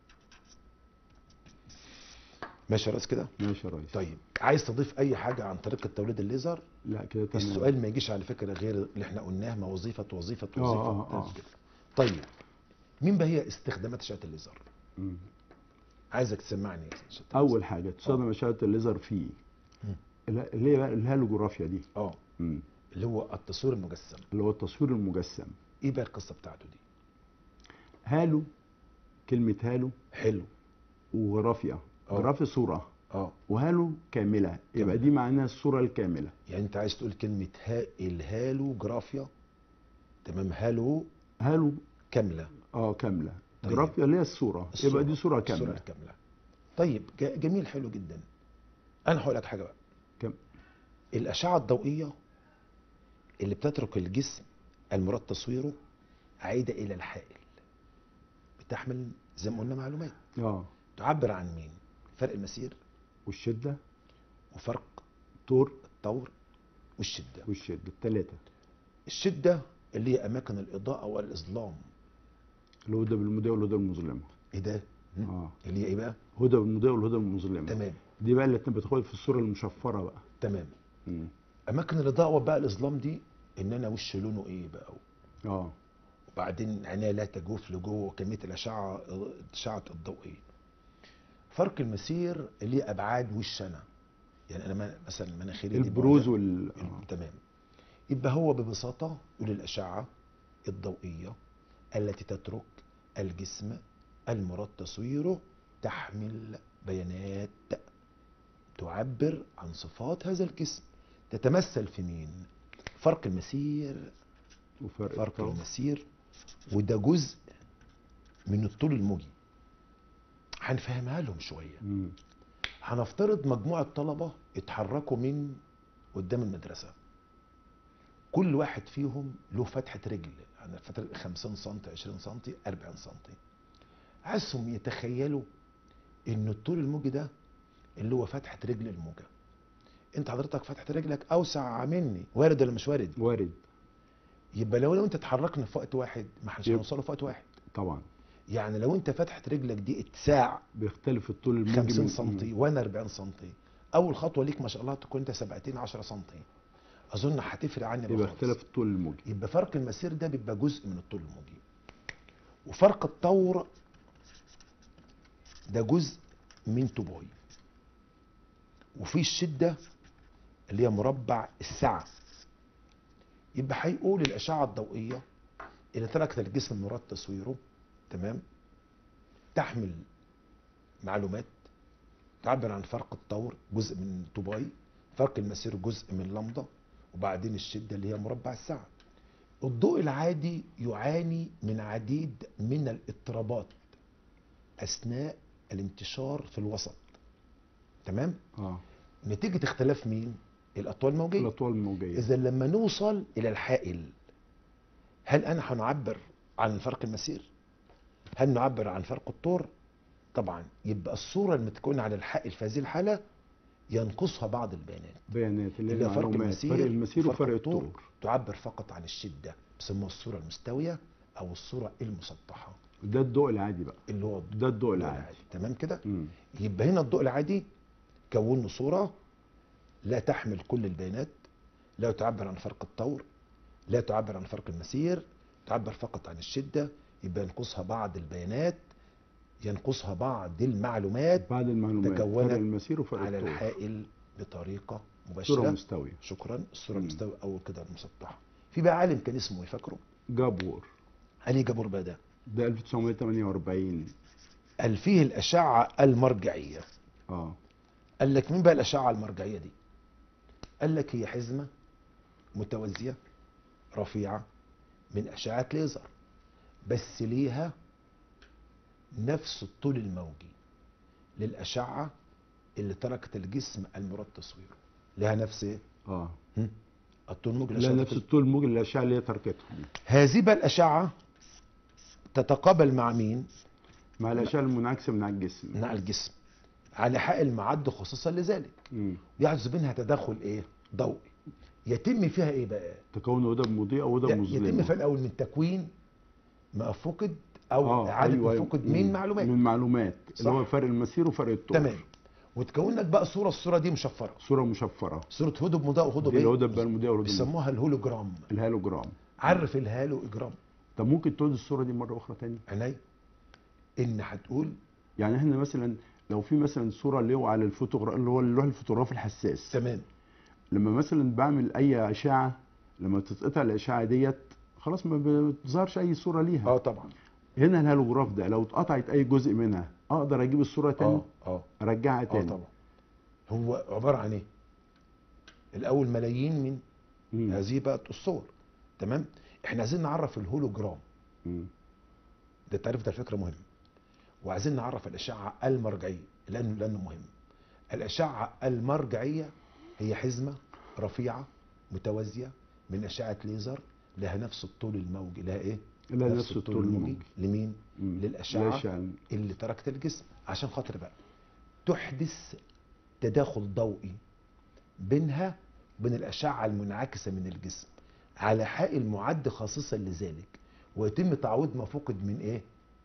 B: ماشي يا ريس كده
A: ماشي يا ريس
B: طيب عايز تضيف اي حاجه عن طريقه توليد الليزر
A: لا كده تمام
B: السؤال ما يجيش على فكره غير اللي احنا قلناه ما وظيفه وظيفه
A: آه،
B: وظيفه
A: آه، آه.
B: كده. طيب مين بقى هي استخدامات اشعه الليزر
A: مم.
B: عايزك تسمعني يا أستاذ شطة.
A: اول حاجه تستخدم اشعه الليزر في
B: مم.
A: اللي هي بقى الهالوجرافيا دي
B: اه
A: مم.
B: اللي هو التصوير المجسم
A: اللي هو التصوير المجسم
B: ايه بقى القصه بتاعته دي
A: هالو كلمه هالو
B: حلو
A: وجرافيا
B: آه.
A: جرافيا صوره
B: اه
A: وهالو كامله يبقى دي معناها الصوره الكامله
B: يعني انت عايز تقول كلمه ها الهالوجرافيا تمام هالو
A: هالو
B: كامله
A: اه كامله
B: طيب.
A: جرافيا اللي هي الصوره يبقى دي صوره
B: الصوره
A: كامله
B: الكامله طيب ج- جميل حلو جدا انا هقول لك حاجه بقى
A: كم
B: الاشعه الضوئيه اللي بتترك الجسم المراد تصويره عايده الى الحائل بتحمل زي ما قلنا معلومات
A: اه
B: تعبر عن مين فرق المسير
A: والشده
B: وفرق
A: طور
B: الطور والشده
A: والشده الثلاثه
B: الشده اللي هي اماكن الاضاءه والاظلام
A: الهدى بالمضيء والهدى المظلمه
B: ايه ده مم.
A: اه
B: اللي هي ايه بقى
A: هدى بالمضيء والهدى المظلمه
B: تمام
A: دي بقى اللي بتاخد في الصوره المشفره بقى
B: تمام
A: مم.
B: اماكن الاضاءه بقى الاظلام دي ان انا وش لونه ايه بقى
A: اه
B: وبعدين عينيا لا تجوف لجوه كميه الاشعه الاشعه الضوئيه فرق المسير اللي هي ابعاد وش انا يعني انا ما- مثلا مناخيري دي
A: البروز
B: بعدها-
A: وال آه.
B: تمام يبقى هو ببساطه يقول الاشعه الضوئيه التي تترك الجسم المراد تصويره تحمل بيانات تعبر عن صفات هذا الجسم تتمثل في مين فرق المسير
A: وفرق
B: فرق
A: الطول.
B: المسير وده جزء من الطول الموجي هنفهمها لهم شويه
A: مم.
B: هنفترض مجموعه طلبه اتحركوا من قدام المدرسه كل واحد فيهم له فتحه رجل يعني فتحه 50 سم 20 سم 40 سم عايزهم يتخيلوا ان الطول الموجي ده اللي هو فتحه رجل الموجه انت حضرتك فتحه رجلك اوسع مني وارد ولا مش وارد
A: وارد
B: يبقى لو لو انت اتحركنا في وقت واحد ما احناش
A: يب.
B: هنوصله في وقت واحد
A: طبعا
B: يعني لو انت فتحت رجلك دي اتساع
A: بيختلف الطول الموجي
B: 50
A: من-
B: سم وانا 40 سم اول خطوه ليك ما شاء الله تكون انت سبقتني 10 سم اظن هتفرق عني
A: يبقى
B: خالص.
A: اختلف الطول الموجي
B: يبقى فرق المسير ده بيبقى جزء من الطول الموجي وفرق الطور ده جزء من توبوي وفي الشده اللي هي مربع السعه يبقى هيقول الاشعه الضوئيه اللي تركت الجسم المراد تصويره تمام تحمل معلومات تعبر عن فرق الطور جزء من توباي فرق المسير جزء من لمضة وبعدين الشدة اللي هي مربع الساعة الضوء العادي يعاني من عديد من الاضطرابات أثناء الانتشار في الوسط تمام
A: اه
B: نتيجة اختلاف مين الأطوال الموجية
A: الاطوال الموجيه
B: إذا لما نوصل إلى الحائل هل أنا هنعبر عن فرق المسير؟ هل نعبر عن فرق الطور؟ طبعا يبقى الصورة المتكونة على الحائل في هذه الحالة ينقصها بعض البيانات
A: بيانات اللي هي
B: اللي هي فرق
A: المعلومات
B: المسير
A: فرق المسير
B: وفرق
A: وفرق
B: الطور.
A: الطور
B: تعبر فقط عن الشدة بيسموها الصورة المستوية أو الصورة المسطحة
A: ده الضوء العادي بقى
B: اللي هو
A: ده الضوء العادي
B: تمام كده؟
A: مم.
B: يبقى هنا الضوء العادي كون له صورة لا تحمل كل البيانات لا تعبر عن فرق الطور لا تعبر عن فرق المسير تعبر فقط عن الشدة يبقى ينقصها بعض البيانات ينقصها بعض المعلومات
A: بعد المعلومات
B: تكونت
A: فرق المسير وفرق
B: على
A: الطول
B: الحائل بطريقه
A: صورة
B: مباشره
A: مستوية
B: شكرا الصوره
A: مم.
B: المستوى اول كده المسطحه في بقى عالم كان اسمه ايه فاكره
A: جابور
B: علي جابور بقى ده
A: ده 1948
B: قال فيه الاشعه المرجعيه
A: اه
B: قال لك مين بقى الاشعه المرجعيه دي قال لك هي حزمه متوازيه رفيعه من اشعه ليزر بس ليها نفس الطول الموجي للاشعه اللي تركت الجسم المراد تصويره لها نفس ايه
A: اه
B: هم؟ الطول الموجي
A: لا
B: للأشعة
A: نفس الطول الموجي الاشعه اللي هي تركتها دي
B: هذه بقى الاشعه تتقابل مع مين
A: مع الاشعه المنعكسه من على الجسم
B: مع الجسم على حائل معد خصوصا لذلك
A: مم.
B: يحدث بينها تداخل ايه ضوئي يتم فيها ايه بقى
A: تكون هدى مضيئه وهدى
B: يتم
A: مظلمه
B: فيها الاول من تكوين ما فقد او
A: اه
B: اعاده
A: أيوة
B: ما
A: أيوة.
B: فقد
A: مم.
B: من معلومات
A: من معلومات اللي
B: صح.
A: هو فرق المسير وفرق الطول
B: تمام وتكون لك بقى صوره الصوره دي مشفره
A: صوره مشفره
B: صوره هدب مضاء وهدب
A: دي
B: ايه
A: الهدى بقى المضيئه والهدى المظلمة.
B: بيسموها الهولوجرام
A: الهالوجرام
B: عرف الهالو اجرام
A: طب ممكن تقول الصوره دي مره اخرى تاني
B: عيني ان هتقول
A: يعني احنا مثلا لو في مثلا صوره اللي هو على الفوتوغراف اللي هو اللوح الفوتوغرافي الحساس
B: تمام
A: لما مثلا بعمل اي اشعه لما تتقطع الاشعه ديت خلاص ما بتظهرش اي صوره ليها
B: اه طبعا
A: هنا الهالوجراف ده لو اتقطعت اي جزء منها اقدر اجيب الصوره تاني
B: اه اه
A: ارجعها
B: اه
A: تاني
B: طبعا هو عباره عن ايه الاول ملايين من
A: مم.
B: هذه بقت الصور تمام احنا عايزين نعرف الهولوجرام
A: مم.
B: ده التعريف ده فكره مهم وعايزين نعرف الاشعه المرجعيه لانه لانه مهم الاشعه المرجعيه هي حزمه رفيعه متوازيه من اشعه ليزر لها نفس الطول الموجي لها ايه
A: لا نفس الطول الموجي
B: لمين
A: مم.
B: للأشعة.
A: الأشعة.
B: اللي تركت الجسم عشان خاطر بقى تحدث تداخل ضوئي بينها وبين الأشعة المنعكسة من الجسم على حائل معد خاصة لذلك ويتم تعويض ما فقد من ايه؟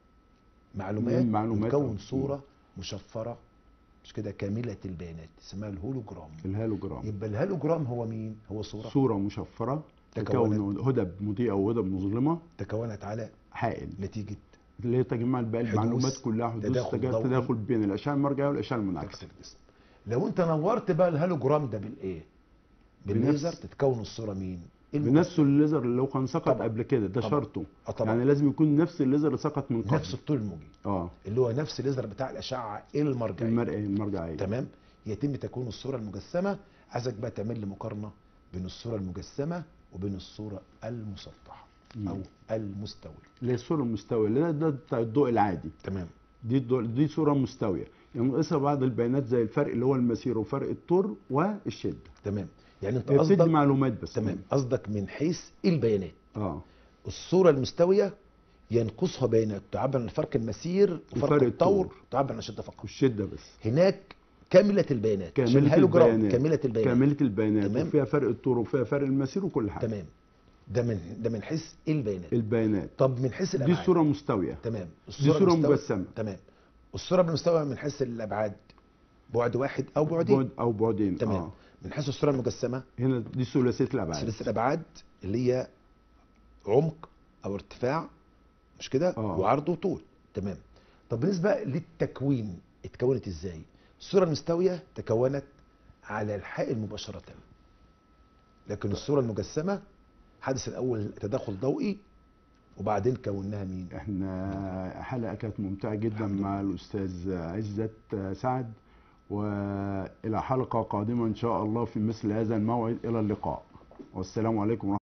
B: معلومات
A: من معلومات.
B: وتكون صورة مشفرة مش كده كاملة البيانات اسمها الهولوجرام
A: الهالوجرام
B: يبقى الهالوجرام هو مين؟ هو صورة
A: صورة مشفرة
B: تكونت.
A: تكون هدب مضيئة وهدب مظلمة
B: تكونت على
A: حائل
B: نتيجة
A: اللي هي تجمع بقى
B: حدوث
A: المعلومات كلها حدوث
B: تداخل
A: تجا-
B: ضوئي.
A: تداخل بين الأشعة المرجعية والأشعة
B: عكس
A: المنعكسة
B: الجسم لو انت نورت بقى الهالوجرام ده بالايه؟ بالليزر
A: بنفس-
B: تتكون الصورة مين؟
A: بنفس الليزر اللي هو كان سقط
B: طبعا.
A: قبل كده ده
B: طبعا.
A: شرطه
B: اه طبعا
A: يعني لازم يكون نفس الليزر اللي سقط من قبل
B: نفس الطول الموجي
A: اه
B: اللي هو نفس الليزر بتاع الاشعه المرجعيه
A: المرئي المرجعية
B: تمام يتم تكوين الصوره المجسمه عايزك بقى تعمل لي مقارنه بين الصوره المجسمه وبين الصوره المسطحه
A: مم.
B: او المستويه
A: اللي هي الصورة المستوية اللي ده, ده بتاع الضوء العادي
B: تمام
A: دي الضوء دي صورة مستوية ينقصها بعض البيانات زي الفرق اللي هو المسير وفرق الطول والشدة
B: تمام يعني انت
A: هي بتدي
B: قصدك
A: معلومات بس
B: تمام قصدك من حيث البيانات
A: اه
B: الصوره المستويه ينقصها بيانات تعبر عن فرق المسير وفرق
A: وفرق
B: الطور
A: الطور.
B: تعبر عن الشده فقط
A: والشدة بس
B: هناك كامله البيانات عشان
A: كاملة
B: الهالوجرام
A: البيانات
B: كامله البيانات
A: كاملة البيانات
B: تمام.
A: وفيها فرق الطول وفيها فرق المسير وكل حاجة
B: تمام ده من ده من حيث البيانات
A: البيانات
B: طب من حيث
A: دي
B: الابعاد
A: صورة مستوية
B: تمام
A: دي صورة
B: المستوى-
A: مجسمة
B: تمام الصوره بالمستوى من حيث الابعاد بعد واحد او بعدين
A: بعد او بعدين
B: تمام
A: اه
B: من حيث الصوره المجسمه
A: هنا دي ثلاثية الابعاد
B: ثلاث الابعاد اللي هي عمق او ارتفاع مش كده
A: آه.
B: وعرض وطول تمام طب بالنسبه للتكوين اتكونت ازاي الصوره المستويه تكونت على الحائل مباشره لكن الصوره المجسمه حدث الاول تداخل ضوئي وبعدين كوناها مين
A: احنا حلقة كانت ممتعة جدا
B: الحمد
A: مع الاستاذ عزت سعد والى حلقة قادمة ان شاء الله في مثل هذا الموعد الى اللقاء والسلام عليكم ورحمة